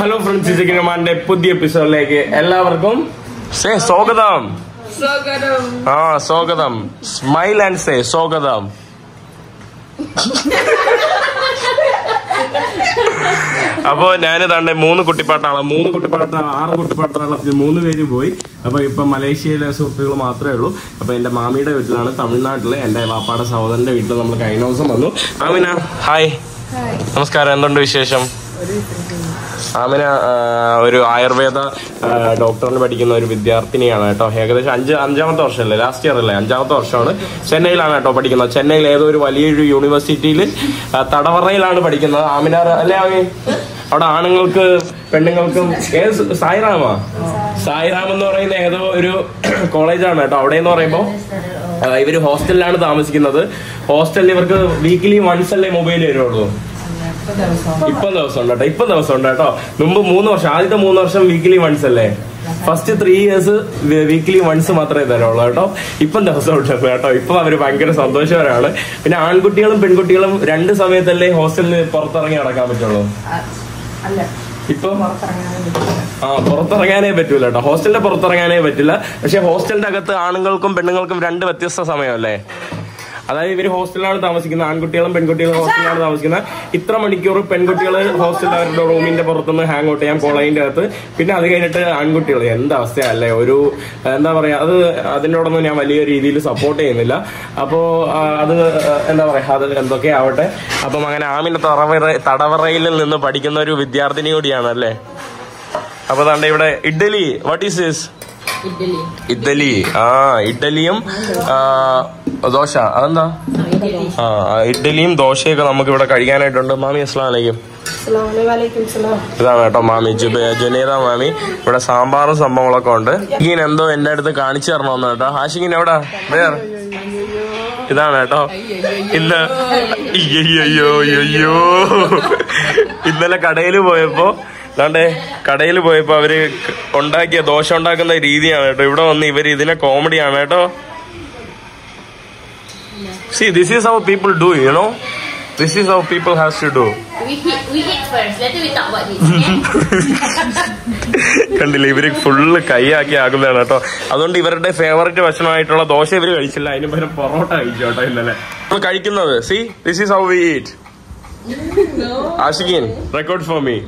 Hello friends ചിക്കനമാന്റെ പുതിയ എപ്പിസോഡിലേക്ക് എല്ലാവർക്കും സേ സ്വാഗതം സ്വാഗതം ആ സ്വാഗതം സ്മൈൽ ആൻഡ് സേ സ്വാഗതം അപ്പോ ഞാൻ തന്റെ മൂന്ന് കുട്ടിപ്പാട്ടാണ് മൂന്ന് കുട്ടിപ്പാട്ട ആറ് കുട്ടിപ്പാട്ടാണ് മൂന്ന് പേര് പോയി അപ്പൊ ഇപ്പൊ മലേഷ്യയിലെ സുഹൃത്തുക്കൾ മാത്രമേ ഉള്ളൂ അപ്പൊ എന്റെ മാമിയുടെ വീട്ടിലാണ് തമിഴ്നാട്ടിലെ എന്റെ വാപ്പാടെ സഹോദരന്റെ വീട്ടിൽ നമ്മൾ കഴിഞ്ഞ ദിവസം വന്നു ആമിന ഹായ് നമസ്കാരം എന്തുണ്ട് വിശേഷം ആമിന ആ, ഒരു ആയുർവേദ ആ, ഡോക്ടറിന് പഠിക്കുന്ന ഒരു വിദ്യാർത്ഥിനിയാണ് കേട്ടോ ഏകദേശം അഞ്ച് അഞ്ചാമത്തെ വർഷമല്ലേ ലാസ്റ്റ് ഇയർ അല്ലേ അഞ്ചാമത്തെ വർഷമാണ് ചെന്നൈയിലാണ് കേട്ടോ പഠിക്കുന്നത് ചെന്നൈയിൽ ഏതോ ഒരു വലിയൊരു യൂണിവേഴ്സിറ്റിയിൽ തടവറയിലാണ് പഠിക്കുന്നത് ആമിന അല്ലേ ആമി അവിടെ ആണുങ്ങൾക്ക് പെണ്ണുങ്ങൾക്കും ഏത് സ് സായിറാമാ സായിറാം എന്ന് പറയുന്ന ഏതോ ഒരു കോളേജാണ് കേട്ടോ അവിടെ എന്ന് പറയുമ്പോൾ ആ, ഇവര് ഹോസ്റ്റലിലാണ് താമസിക്കുന്നത് ഹോസ്റ്റലിൽ ഇവർക്ക് വീക്കിലി വൺസ് അല്ലേ മൊബൈൽ വരുള്ളൂ ഇപ്പം ദിവസം ഉണ്ട് കേട്ടോ ഇപ്പം ദിവസം ഉണ്ട് കേട്ടോ മുമ്പ് മൂന്ന് വർഷം ആദ്യത്തെ മൂന്ന് വർഷം വീക്കിലി വൺസ് അല്ലേ first three years weekly once മാത്രമേ തരുള്ളൂ കേട്ടോ ഇപ്പം ദിവസം ഉണ്ട് കേട്ടോ ഇപ്പം അവര് ഭയങ്കര സന്തോഷവരാണ് പിന്നെ ആൺകുട്ടികളും പെൺകുട്ടികളും രണ്ട് സമയത്തല്ലേ ഹോസ്റ്റലിൽ പുറത്തിറങ്ങി നടക്കാൻ പറ്റുള്ളൂ അല്ല ഇപ്പൊ പുറത്തിറങ്ങാനും പറ്റില്ല ആ പുറത്തിറങ്ങാനേ പറ്റൂല കേട്ടോ ഹോസ്റ്റലിന്റെ പുറത്തിറങ്ങാനേ പറ്റില്ല പക്ഷെ ഹോസ്റ്റലിന്റെ അകത്ത് ആണുങ്ങൾക്കും പെണ്ണുങ്ങൾക്കും രണ്ട് വ്യത്യസ്ത സമയമല്ലേ അതായത് ഇവര് ഹോസ്റ്റലിലാണ് താമസിക്കുന്നത് ആൺകുട്ടികളും പെൺകുട്ടികളും ഹോസ്റ്റലിലാണ് താമസിക്കുന്നത് ഇത്ര മണിക്കൂർ പെൺകുട്ടികൾ ഹോസ്റ്റലിൽ അവരുടെ റൂമിന്റെ പുറത്തുനിന്ന് ഹാങ് ഔട്ട് ചെയ്യാൻ കോളേജിന്റെ അകത്ത് പിന്നെ അത് കഴിഞ്ഞിട്ട് ആൺകുട്ടികൾ എന്താ അവസ്ഥയല്ലേ ഒരു എന്താ പറയാ അത് അതിനോടൊന്നും ഞാൻ വലിയ രീതിയിൽ സപ്പോർട്ട് ചെയ്യുന്നില്ല അപ്പോ ആ, അത് എന്താ പറയാ അത് എന്തൊക്കെ ആവട്ടെ അപ്പം അങ്ങനെ ആമിന്റെ തടവറ തടവറയിൽ നിന്ന് പഠിക്കുന്ന ഒരു വിദ്യാർത്ഥിനി കൂടിയാണ് അല്ലേ അപ്പൊ താണ്ട ഇവിടെ idli what is this idli idli ആ ഇഡ്ഡലിയും ആ, ദോശ അതെന്താ ആ ആ, ഇഡ്ഡലിയും ദോശയൊക്കെ നമുക്ക് ഇവിടെ കഴിക്കാനായിട്ടുണ്ട് മാമി അസ്ലാം വലൈക്കും വലൈക്കും സലാം ഇതാണ് കേട്ടോ മാമി ജുബ- ജുനൈദ മാമി ഇവിടെ സാമ്പാറും സംഭവങ്ങളൊക്കെ ഉണ്ട് ഇങ്ങനെ എന്തോ എന്റെ അടുത്ത് കാണിച്ചു തരണമെന്ന് കേട്ടോ ഹാഷിങ്ങിന് എവിടാ വേർ ഇതാണ് കേട്ടോ ഇന്ന് അയ്യോ അയ്യോ ഇന്നലെ കടയിൽ പോയപ്പോ അതാണ്ടേ കടയിൽ പോയപ്പോ അവര് ക- ഉണ്ടാക്കിയ ദോശ ഉണ്ടാക്കുന്ന രീതിയാണ് കേട്ടോ ഇവിടെ വന്ന് ഇവര് ഇതിനെ കോമഡിയാണ് കേട്ടോ see this is how people do you know this is how people has to do We hit, we hit first. Later we talk about this. Okay? കണ്ടില്ല ഇവര് ഫുള്ള് കൈയാക്കി ആക്കുന്നതാണ് കേട്ടോ അതുകൊണ്ട് ഇവരുടെ ഫേവററ്റ് ഭക്ഷണമായിട്ടുള്ള ദോശ ഇവര് കഴിച്ചില്ല അതിന് പകരം പൊറോട്ട കഴിച്ചു കേട്ടോ ഇന്നലെ നമ്മൾ കഴിക്കുന്നത് see this is how we eat ആഷിഖിൻ record for me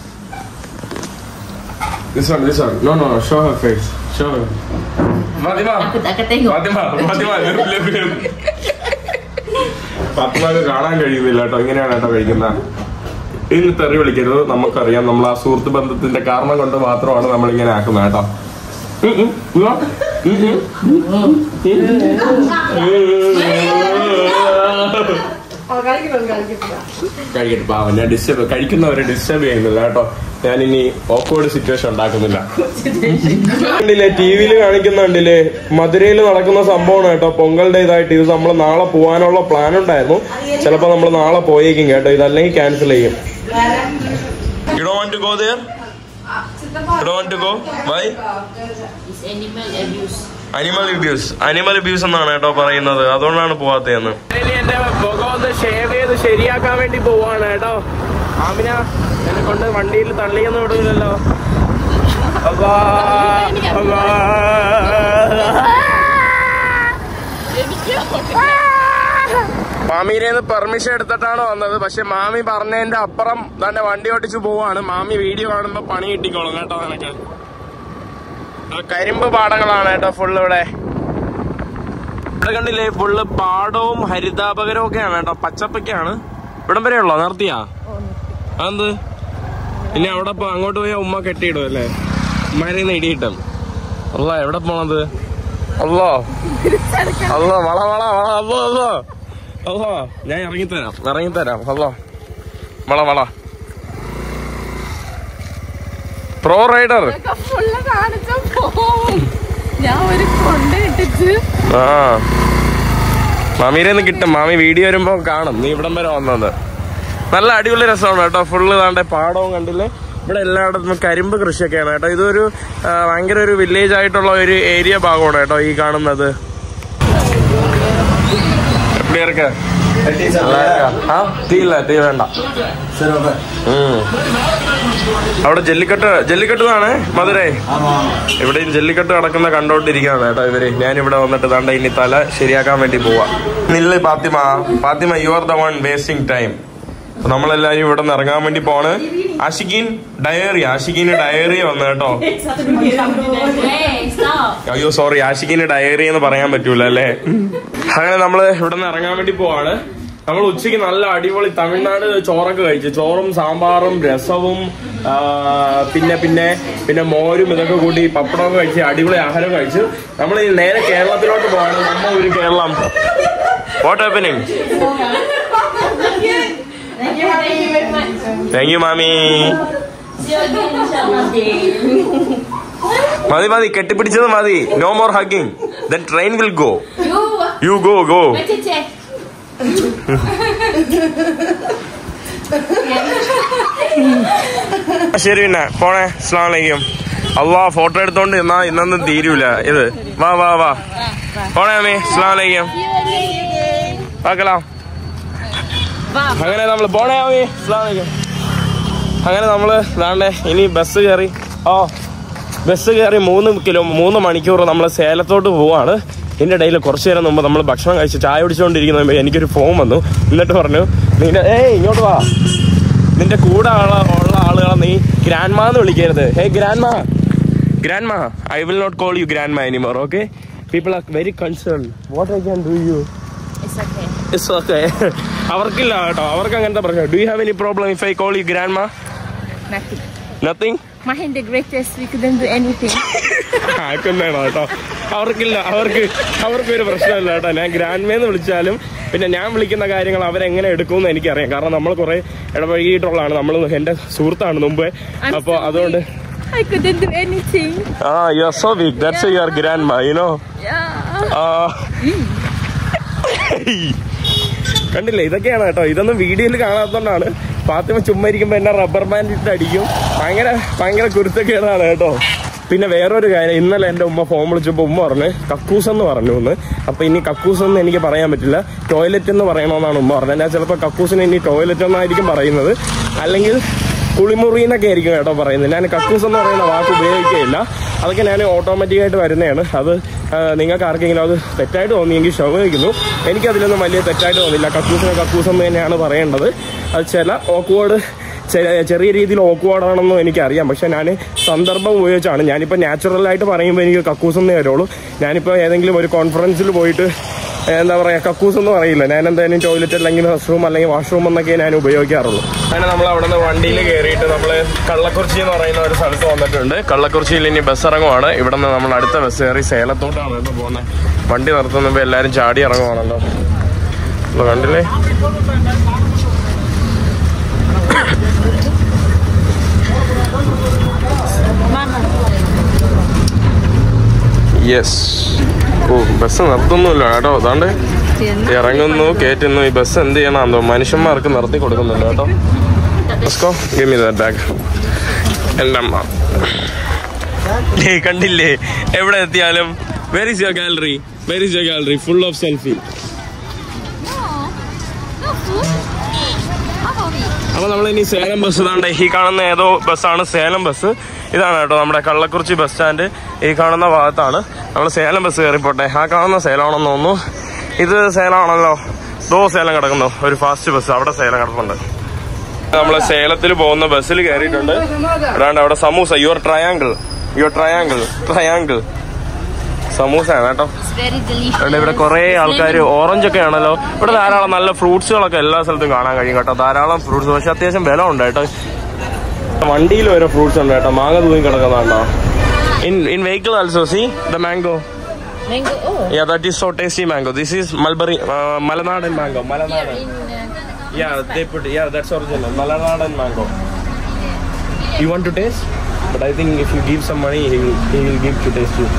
This one, this one. No, no, no. Show her face. Show her. Fatima. Aku tak akan tengok. Fathima Fathima look, look, look. ഫാത്തിമക്ക് കാണാൻ കഴിയുന്നില്ല കേട്ടോ ഇങ്ങനെയാണ് കേട്ടോ കഴിക്കുന്നത് ഇന്ന് തെറി വിളിക്കരുത് നമുക്കറിയാം നമ്മൾ ആ സുഹൃത്ത് ബന്ധത്തിന്റെ കാരണം കൊണ്ട് മാത്രമാണ് നമ്മൾ ഇങ്ങനെ ആക്കുന്നത് കേട്ടോ ഉം, ഉം, ഇങ്ങോ. ഉം, ഉം. കളിക്കണം കളിക്കത്തില്ല കഴിക്കട്ടെ പാവം ഞാൻ ഡിസ്റ്റർബ് കഴിക്കുന്നവരെ ഡിസ്റ്റർബ് ചെയ്യുന്നില്ല കേട്ടോ ഞാൻ ഇനി ഓക്വേർഡ് സിറ്റുവേഷൻ ഉണ്ടാക്കുന്നില്ല കണ്ടില്ലേ ടി വിയിൽ കാണിക്കുന്നുണ്ടില്ലേ മധുരയിൽ നടക്കുന്ന സംഭവമാണ് കേട്ടോ പൊങ്കലിന്റെ ഇതായിട്ട് ഇത് നമ്മൾ നാളെ പോകാനുള്ള പ്ലാൻ ഉണ്ടായിരുന്നു ചിലപ്പോ നമ്മൾ നാളെ പോയേക്കും കേട്ടോ ഇതല്ലെങ്കിൽ ക്യാൻസൽ ചെയ്യും You don't want to go there? You don't want to go? Why? It's animal abuse. Animal abuse animal abuse എന്നാണ് കേട്ടോ പറയുന്നത് അതുകൊണ്ടാണ് പോവാത്തതെന്ന് എന്റെ മുഖം ഒന്ന് ഷേവ് ചെയ്ത് ശരിയാക്കാൻ വേണ്ടി പോവാണ് കേട്ടോ ആമിന എന്നെ കൊണ്ട് വണ്ടിയിൽ തള്ളിയൊന്നും വിടില്ലല്ലോ അല്ലാ, അല്ലാ. മാമീനെ പെർമിഷൻ എടുത്തിട്ടാണ് വന്നത് പക്ഷെ മാമി പറഞ്ഞതിന്റെ അപ്പുറം തന്നെ വണ്ടി ഓടിച്ചു പോവാണ് മാമി വീഡിയോ കാണുമ്പോ പണി കിട്ടിക്കോളും കേട്ടോ നിനക്ക് ആ കരിമ്പ് പാടങ്ങളാണ് കേട്ടോ ഫുള്ള് ഇവിടെ ഇവിടെ കണ്ടില്ലേ ഫുള്ള് പാടവും ഹരിതാപകരവും ഒക്കെയാണ് കേട്ടോ പച്ചപ്പൊക്കെയാണ് ഇവിടം വരെ ഉള്ളോ നിർത്തിയാ അതെന്ത് ഇനി അവിടെ പോ അങ്ങോട്ട് പോയാ ഉമ്മ കെട്ടിയിടും അല്ലേ ഉമ്മാരെ ഇടിയിട്ടും അല്ല എവിടെ പോണത് അല്ലോ അല്ലോ വള വള വള അല്ലോ അല്ലോ അല്ലോ ഞാൻ ഇറങ്ങിത്തരാം ഇറങ്ങിത്തരാം അല്ലോ വള വള പ്രോ റൈഡർ ഫുള്ള് കാണിച്ച പോവും ഞാൻ ഒരു കൊണ്ടിട്ടിട്ട് ആ മാമീരെ കിട്ടും മാമി വീഡിയോ വരുമ്പോ കാണും നീ ഇവിടം വരെ വന്നത് നല്ല അടിപൊളി രസമാണ് കേട്ടോ ഫുള്ള് താണ്ടെ പാടവും കണ്ടില്ലേ ഇവിടെ എല്ലായിടത്തും കരിമ്പ് കൃഷിയൊക്കെയാണ് കേട്ടോ ഇതൊരു ആ, ഭയങ്കര ഒരു വില്ലേജ് ആയിട്ടുള്ള ഒരു ഏരിയ ഭാഗമാണ് കേട്ടോ ഈ കാണുന്നത് എപ്പിടി ഇருக்கு ആ ടീ ഇല്ല ടീ വേണ്ട ഉം. അവിടെ ജല്ലിക്കെട്ട് ജല്ലിക്കെട്ടാണ് മധുരേ ഇവിടെയും ജല്ലിക്കെട്ട് നടക്കുന്ന കണ്ടോണ്ടിരിക്കുകയാണ് കേട്ടോ ഇവര് ഞാൻ ഇവിടെ വന്നിട്ട് തണ്ട ഇനി തല ശരിയാക്കാൻ വേണ്ടി പോവാ നില്ല് Pathima Pathima you are the one wasting time നമ്മളെല്ലാരും ഇവിടെ നിന്ന് ഇറങ്ങാൻ വേണ്ടി പോണ് ആഷിഖീൻ ഡയറി ആഷിഖീന് ഡയറി വന്നു കേട്ടോ Hey, stop. അയ്യോ സോറി ആഷിഖിന് ഡയറി എന്ന് പറയാൻ പറ്റൂല അല്ലേ അങ്ങനെ നമ്മള് ഇവിടെ നിന്ന് ഇറങ്ങാൻ വേണ്ടി പോവാണ് നമ്മൾ ഉച്ചയ്ക്ക് നല്ല അടിപൊളി തമിഴ്നാട് ചോറൊക്കെ കഴിച്ചു ചോറും സാമ്പാറും രസവും ആ, പിന്നെ പിന്നെ പിന്നെ മോരും ഇതൊക്കെ കൂട്ടി പപ്പടമൊക്കെ കഴിച്ച് അടിപൊളി ആഹാരം കഴിച്ചു നമ്മൾ നേരെ കേരളത്തിലോട്ട് പോവാണ് നമ്മ ഒരു Keralam what happening thank you മാമി See you again, inshallah. മതി മതി കെട്ടിപ്പിടിച്ചത് മതി no more hugging then train will go You, you go go macam cek. ശരി പിന്നെ പോണേ അസ്ലാം വലൈക്കും അള്ളാ ഫോട്ടോ എടുത്തോണ്ട് എന്നാ ഇന്നൊന്നും തീരൂല ഇത് വാ വാ വാ പോണേ അമ്മേ അസ്ലാം വലൈക്കും ആക്കലാം അങ്ങനെ നമ്മള് പോണേ അമ്മേ അസ്ലാം വലൈക്കും അങ്ങനെ നമ്മള് ദാണ്ടേ ഇനി ബസ് കയറി ഓ ബസ് കയറി മൂന്ന് കിലോ മൂന്ന് മണിക്കൂർ നമ്മൾ സേലത്തോട്ട് പോവാണ് ഇതിന്റെ ഇടയിൽ കുറച്ചു നേരം മുമ്പ് നമ്മൾ ഭക്ഷണം കഴിച്ച് ചായ കുടിച്ചുകൊണ്ടിരിക്കുന്ന മുമ്പ് എനിക്കൊരു ഫോൺ വന്നു എന്നിട്ട് പറഞ്ഞു നിന്റെ ഏയ് ഇങ്ങോട്ട് വാ നിന്റെ കൂടെ ഉള്ള ഉള്ള ആളുകളെ നീ ഗ്രാൻഡ് മാന്ന് വിളിക്കരുത് ഹേ ഗ്രാൻഡ് മാ ഗ്രാൻഡ് മാ I will not call you grand മാ anymore okay people are very concern what I can do you It's okay. It's okay അവർക്കില്ല കേട്ടോ അവർക്ക് അങ്ങനത്തെ പ്രശ്നം do you have any problem if I call you grand മാ Nothing. Nothing Mahin the greatest. We couldn't do anything. ആക്കുന്നതാണോ കേട്ടോ അവർക്കില്ല അവർക്ക് അവർക്ക് ഒരു പ്രശ്നമില്ല കേട്ടോ ഞാൻ ഗ്രാൻഡ് മേന്ന് വിളിച്ചാലും പിന്നെ ഞാൻ വിളിക്കുന്ന കാര്യങ്ങൾ അവരെങ്ങനെ എടുക്കുമെന്ന് എനിക്കറിയാം കാരണം നമ്മൾ കുറെ ഇടപഴകിയിട്ടുള്ളതാണ് നമ്മൾ എന്റെ സുഹൃത്താണ് മുമ്പേ I'm അപ്പോൾ so അതുകൊണ്ട് I couldn't do anything. ആ you are so weak that's your grandma you know Yeah. കണ്ടില്ലേ ഇതൊക്കെയാണ് കേട്ടോ ഇതൊന്നും വീഡിയോയിൽ കാണാത്തോണ്ടാണ് ഫാത്തിമ ചുമ്മാ ഇരിക്കുമ്പോ എന്നെ റബ്ബർ ബാൻഡ് ഇട്ട് അടിക്കും ഭയങ്കര ഭയങ്കര കുരുത്തക്കേടാണ് കേട്ടോ പിന്നെ വേറൊരു കാര്യം ഇന്നലെ എന്റെ ഉമ്മ ഫോൺ വിളിച്ചപ്പോൾ ഉമ്മ പറഞ്ഞു കക്കൂസ് എന്ന് പറഞ്ഞു എന്ന് അപ്പൊ ഇനി കക്കൂസ് എന്ന് എനിക്ക് പറയാൻ പറ്റില്ല ടോയ്ലറ്റ് എന്ന് പറയണമെന്നാണ് ഉമ്മ പറഞ്ഞത് ഞാൻ ചിലപ്പോൾ കക്കൂസിന് ഇനി ടോയ്ലറ്റ് എന്നായിരിക്കും പറയുന്നത് അല്ലെങ്കിൽ കുളിമുറി എന്നൊക്കെ ആയിരിക്കും കേട്ടോ പറയുന്നത് ഞാൻ കക്കൂസ് എന്ന് പറയുന്ന വാക്ക് ഉപയോഗിക്കുകയില്ല അതൊക്കെ ഞാൻ ഓട്ടോമാറ്റിക്കായിട്ട് വരുന്നതാണ് അത് ആ, നിങ്ങൾക്ക് ആർക്കെങ്കിലും അത് തെറ്റായിട്ട് തോന്നിയെങ്കിൽ ക്ഷമിക്കുന്നു എനിക്കതിലൊന്നും വലിയ തെറ്റായിട്ട് തോന്നില്ല കക്കൂസിന് കക്കൂസ് എന്ന് തന്നെയാണ് പറയേണ്ടത് അത് ചില ഓക്വേർഡ് ചെറിയ രീതിയിൽ ഓക്വേർഡ് ആണെന്നും എനിക്കറിയാം പക്ഷെ ഞാൻ സന്ദർഭം ഉപയോഗിച്ചാണ് ഞാനിപ്പോൾ നാച്ചുറലായിട്ട് പറയുമ്പോൾ എനിക്ക് കക്കൂസ് എന്നേ വരുള്ളൂ ഞാനിപ്പോൾ ഏതെങ്കിലും ഒരു കോൺഫറൻസിൽ പോയിട്ട് എന്താ പറയാ കക്കൂസ് എന്ന് പറയില്ല ഞാൻ എന്തായാലും ടോയ്ലറ്റ് അല്ലെങ്കിൽ റെസ്റ്റ് അല്ലെങ്കിൽ വാഷ്റൂം എന്നൊക്കെ ഞാൻ ഉപയോഗിക്കാറുള്ളൂ അങ്ങനെ നമ്മൾ അവിടെ നിന്ന് വണ്ടിയിൽ കയറിയിട്ട് നമ്മൾ കള്ളക്കുറിച്ചി എന്ന് പറയുന്ന ഒരു സ്ഥലത്ത് വന്നിട്ടുണ്ട് കള്ളക്കുറിച്ചിയിൽ ഇനി ബസ് ഇറങ്ങുവാണ് ഇവിടെ നിന്ന് നമ്മൾ അടുത്ത ബസ് കയറി സേലത്തോട്ടാണ് കേട്ടോ പോകുന്നത് വണ്ടി നിർത്തുമ്പോൾ എല്ലാവരും ചാടി ഇറങ്ങുവാണല്ലോ അപ്പൊ കണ്ടില്ലേ യെസ് ഓ ബസ് നിർത്തുന്നില്ല കേട്ടോ അതാണ്ട് ഇറങ്ങുന്നു കയറ്റുന്നു ഈ ബസ് എന്ത് ചെയ്യണം എന്തോ മനുഷ്യന്മാർക്ക് നിർത്തി കൊടുക്കുന്നുണ്ട് കേട്ടോ Let's Give me that bag. എൻ്റെ അമ്മ ഏയ് കണ്ടില്ലേ എവിടെ എത്തിയാലും where is your gallery where is your gallery full of selfie അപ്പൊ നമ്മൾ ഇനി സേലം ബസ് ഇതാണ്ട് ഈ കാണുന്ന ഏതോ ബസ്സാണ് സേലം ബസ് ഇതാണ് കേട്ടോ നമ്മുടെ കള്ളക്കുറിച്ചി ബസ് സ്റ്റാൻഡ് ഈ കാണുന്ന ഭാഗത്താണ് നമ്മൾ സേലം ബസ് കയറിപ്പോട്ടെ ആ കാണുന്ന സേലമാണെന്ന് തോന്നുന്നു ഇത് സേലമാണല്ലോ ദോ സേലം കിടക്കുന്നു ഒരു ഫാസ്റ്റ് ബസ് അവിടെ സേലം കിടപ്പുണ്ട് നമ്മള് സേലത്തിൽ പോകുന്ന ബസ്സിൽ കയറിയിട്ടുണ്ട് അതാണ്ട് അവിടെ samosa your triangle your triangle triangle samosa ആണ് കേട്ടോ It's very delicious. അതുകൊണ്ട് ഇവിടെ കുറെ ആൾക്കാർ ഓറഞ്ച് ഒക്കെ ആണല്ലോ ഇവിടെ ധാരാളം നല്ല ഫ്രൂട്ട്സുകളൊക്കെ എല്ലാ സ്ഥലത്തും കാണാൻ കഴിയും കേട്ടോ ധാരാളം ഫ്രൂട്ട്സ് പക്ഷെ അത്യാവശ്യം വില ഉണ്ട് കേട്ടോ വണ്ടിയിൽ ഓരോ ഫ്രൂട്ട്സ് ഉണ്ട് കേട്ടോ മാങ്ങ തൂങ്ങി കിടക്കുന്നുണ്ടോ in in vehicle also see the mango Mango. Oh. Yeah, that is so tasty mango. This is Mulberry, uh, Malanadan mango. Here Malanadan. in uh, Yeah, they put, yeah, that's original. Malanadan mango. You want to taste? But I think if you give some money, he will, he will give to taste you.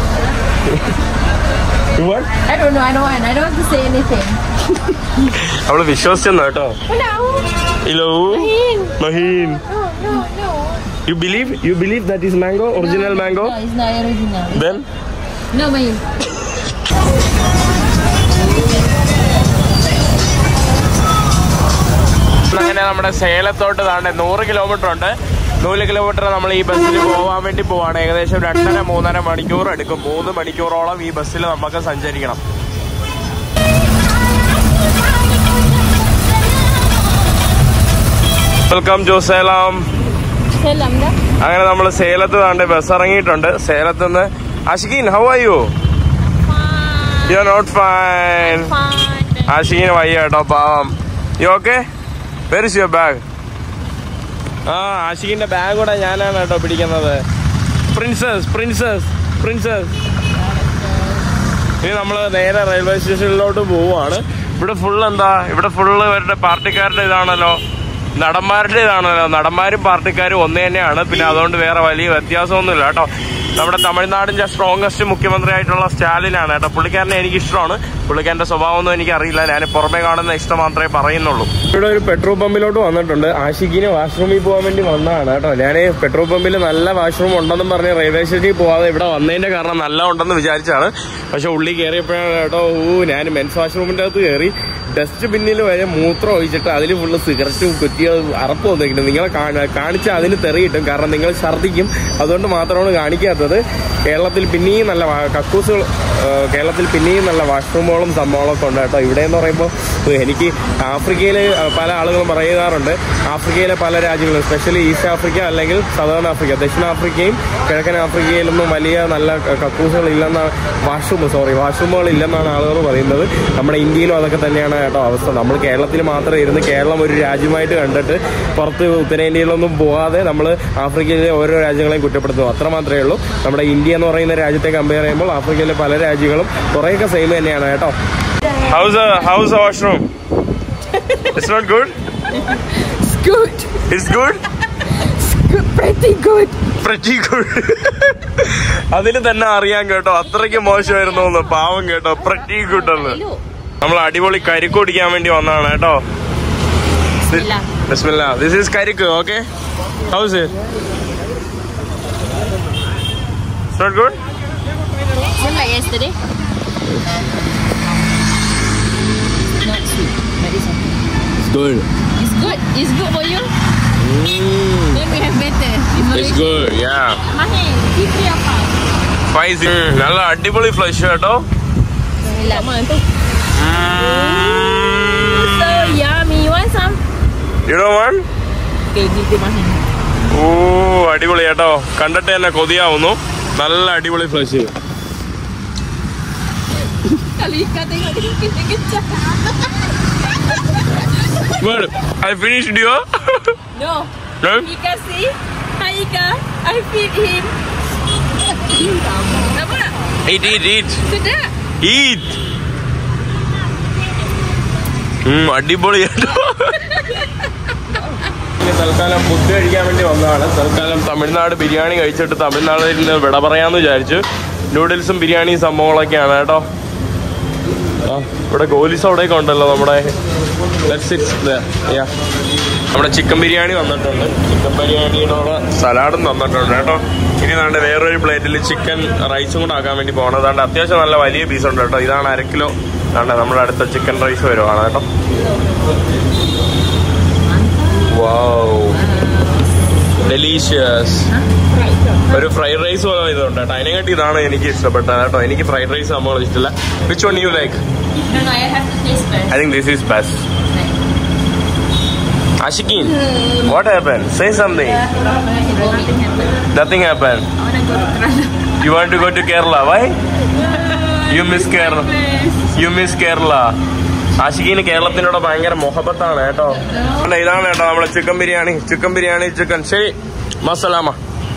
you want? I don't know. I don't want. I don't want to say anything. അവള് വിശ്വസിച്ചെന്ന് കേട്ടോ No. Hello Mahin No. No. No. You believe you believe that is mango original mango No, it's not original. Then No, Mayin. അങ്ങനെ നമ്മുടെ സേലത്തോട്ട് താണ്ടെ നൂറ് kilometre ഉണ്ട് നൂറ് kilometre നമ്മൾ ഈ ബസ്സിൽ പോകാൻ വേണ്ടി പോവാണ് ഏകദേശം രണ്ടര മൂന്നര മണിക്കൂർ എടുക്കും മൂന്ന് മണിക്കൂറോളം ഈ ബസ്സിൽ നമുക്ക് സഞ്ചരിക്കണം welcome to Salem Salam dah. അങ്ങനെ നമ്മൾ സേലത്ത് താണ്ട് ബസ് ഇറങ്ങിയിട്ടുണ്ട് സേലത്ത് നിന്ന് Ashiqeen how are you you are not fine Fine. ആഷിഖിന് വയ്യ കേട്ടോ പാവം you okay very your bag ആ ആഷിഖിന്റെ ബാഗ് കൂടെ ഞാനാണ് കേട്ടോ പിടിക്കുന്നത് പ്രിൻസസ് പ്രിൻസസ് പ്രിൻസസ് ഇനി നമ്മൾ നേരെ റെയിൽവേ സ്റ്റേഷനിലോട്ട് പോവുകയാണ് ഇവിടെ ഫുൾ എന്താ ഇവിടെ ഫുള്ള് ഇവരുടെ പാർട്ടിക്കാരുടെ ഇതാണല്ലോ നടന്മാരുടെ ഇതാണല്ലോ നടന്മാരും പാർട്ടിക്കാരും ഒന്ന് തന്നെയാണ് പിന്നെ അതുകൊണ്ട് വേറെ വലിയ വ്യത്യാസമൊന്നുമില്ല കേട്ടോ നമ്മുടെ തമിഴ്നാടിന്റെ സ്ട്രോങ്ങസ്റ്റ് മുഖ്യമന്ത്രി ആയിട്ടുള്ള സ്റ്റാലിനാണ് കേട്ടോ പുള്ളിക്കാരനെ എനിക്ക് ഇഷ്ടമാണ് പുള്ളിക്കാരന്റെ സ്വഭാവമൊന്നും എനിക്ക് അറിയില്ല ഞാൻ പുറമെ കാണുന്ന ഇഷ്ടം മാത്രമേ പറയുന്നുള്ളൂ ഇവിടെ ഒരു പെട്രോൾ പമ്പിലോട്ട് വന്നിട്ടുണ്ട് ആഷിഖിന് വാഷ്റൂമിൽ പോകാൻ വേണ്ടി വന്നതാണ് കേട്ടോ ഞാൻ പെട്രോൾ പമ്പിൽ നല്ല വാഷ്റൂം ഉണ്ടെന്നും പറഞ്ഞ് റെയിൽവേ സ്റ്റേഷനിൽ പോവാതെ ഇവിടെ വന്നതിന്റെ കാരണം നല്ല ഉണ്ടെന്ന് വിചാരിച്ചാണ് പക്ഷെ ഉള്ളി കയറിയപ്പോഴാണ് കേട്ടോ ഊ ഞാൻ മെൻസ് വാഷ്റൂമിന്റെ അകത്ത് കയറി ഡസ്റ്റ് ബിന്നിൽ വരെ മൂത്രം ഒഴിച്ചിട്ട് അതിൽ ഫുള്ള് സിഗരറ്റും കുറ്റിയോ അറപ്പ് വന്നിരിക്കുന്നത് നിങ്ങളെ കാണ- കാണിച്ചാൽ അതിന് തെറി കിട്ടും കാരണം നിങ്ങൾ ഛർദ്ദിക്കും അതുകൊണ്ട് മാത്രമാണ് കാണിക്കാത്തത് കേരളത്തിൽ പിന്നെയും നല്ല വാ- കക്കൂസുകൾ ആ, കേരളത്തിൽ പിന്നെയും നല്ല വാഷ്റൂമുകളും സംഭവങ്ങളൊക്കെ ഉണ്ട് കേട്ടോ ഇവിടെ എന്ന് പറയുമ്പോൾ എനിക്ക് ആഫ്രിക്കയിൽ പല ആളുകളും പറയാറുണ്ട് ആഫ്രിക്കയിലെ പല രാജ്യങ്ങളും സ്പെഷ്യലി ഈസ്റ്റ് ആഫ്രിക്ക അല്ലെങ്കിൽ സദേൺ ആഫ്രിക്ക ദക്ഷിണാഫ്രിക്കയും കിഴക്കൻ ആഫ്രിക്കയിലൊന്നും വലിയ നല്ല ക- കക്കൂസുകൾ ഇല്ലെന്നാണ് വാഷ്റൂം സോറി വാഷ്റൂമുകൾ ഇല്ലെന്നാണ് ആളുകൾ പറയുന്നത് നമ്മുടെ ഇന്ത്യയിലും അതൊക്കെ തന്നെയാണ് കേട്ടോ അവസ്ഥ നമ്മൾ കേരളത്തിൽ മാത്രം ഇരുന്ന് കേരളം ഒരു രാജ്യമായിട്ട് കണ്ടിട്ട് പുറത്ത് ഉത്തരേന്ത്യയിലൊന്നും പോകാതെ നമ്മൾ ആഫ്രിക്കയിലെ ഓരോ രാജ്യങ്ങളെയും കുറ്റപ്പെടുത്തുന്നു അത്ര മാത്രമേ ഉള്ളൂ നമ്മുടെ ഇന്ത്യ എന്ന് പറയുന്ന രാജ്യത്തെ കമ്പയർ ചെയ്യുമ്പോൾ ആഫ്രിക്കയിലെ പല രാജ്യങ്ങളും കുറേയൊക്കെ സെയിം തന്നെയാണ് കേട്ടോ how's how's washroom it's not good It's good. It's good Good. Pretty good. pretty good അതിന് തന്നെ അറിയാൻ കേട്ടോ അത്രയ്ക്ക് മോശമായിരുന്നു എന്ന് പാവം കേട്ടോ pretty good എന്ന് നമ്മൾ അടിപൊളി കരിക്ക് കുടിക്കാൻ വേണ്ടി വന്നതാണ് കേട്ടോ Bismillah. ബിസ്മില്ല ദിസ് ഈസ് കരിക്ക് okay how's not good Same like yesterday. Not sweet, but it's okay. Good It's good. It's good for you. Then we have better. In it's Malaysia. Good yeah Mahal. Give me a pound. Spicy നല്ല അടിപൊളി flush കേട്ടോ Bismillah. Come on. So yummy. You want some? You ഡോ want Okay, give them Mahal. Oh അടിപൊളി കേട്ടോ കണ്ടിട്ട് തന്നെ കൊതിയാവുന്നു നല്ല അടിപൊളി flesh Kalau ikan tengok dia kita kecap. Good I finished you No. Ika see? Hi Ika. I feed him. Nampak? Eat, eat, eat. Sedap. Eat. ഉം, അടിപൊളി കേട്ടോ തൽക്കാലം ഫുഡ് കഴിക്കാൻ വേണ്ടി വന്നതാണ് തൽക്കാലം തമിഴ്നാട് ബിരിയാണി കഴിച്ചിട്ട് തമിഴ്നാടിൽ നിന്ന് വിട പറയാന്ന് വിചാരിച്ചു നൂഡിൽസും ബിരിയാണിയും സംഭവങ്ങളൊക്കെയാണ് കേട്ടോ ആ, ഇവിടെ ഗോലിസ് അവിടെയൊക്കെ ഉണ്ടല്ലോ നമ്മുടെ Let's sit there. Yeah. നമ്മുടെ ചിക്കൻ ബിരിയാണി വന്നിട്ടുണ്ട് ചിക്കൻ ബിരിയാണിയോട് സലാഡും തന്നിട്ടുണ്ട് കേട്ടോ ഇനി നാണ്ട് വേറൊരു പ്ലേറ്റിൽ ചിക്കൻ റൈസും കൂടെ ആക്കാൻ വേണ്ടി പോകണം അതാണ്ട് അത്യാവശ്യം നല്ല വലിയ പീസ് ഉണ്ട് കേട്ടോ ഇതാണ് അര കിലോ അതാണ്ട് നമ്മുടെ അടുത്ത ചിക്കൻ റൈസ് വരുവാണ് കേട്ടോ വാവ് ഡെലീഷ്യസ് ഒരു ഫ്രൈഡ് റൈസ് പോലെ ഇതുണ്ട് കേട്ടോ അതിനെക്കാട്ടി ഇതാണ് എനിക്ക് ഇഷ്ടപ്പെട്ടത് കേട്ടോ എനിക്ക് ഫ്രൈഡ് റൈസ് സംഭവം ഇഷ്ടമില്ല which one you like No, no, I have to taste first. I think this is best. Ashikin, what happened? Say something. Nothing happened. Nothing happened. I want to go to Kerala. You want to go to Kerala? Why? You miss Kerala. You miss Kerala. ആഷിക്കിന് കേരളത്തിനോട് ഭയങ്കര മൊഹബത്താണ് കേട്ടോ അല്ല, ഇതാണ് കേട്ടോ നമ്മുടെ chicken biryani chicken biryani chicken ശരി മസലാമ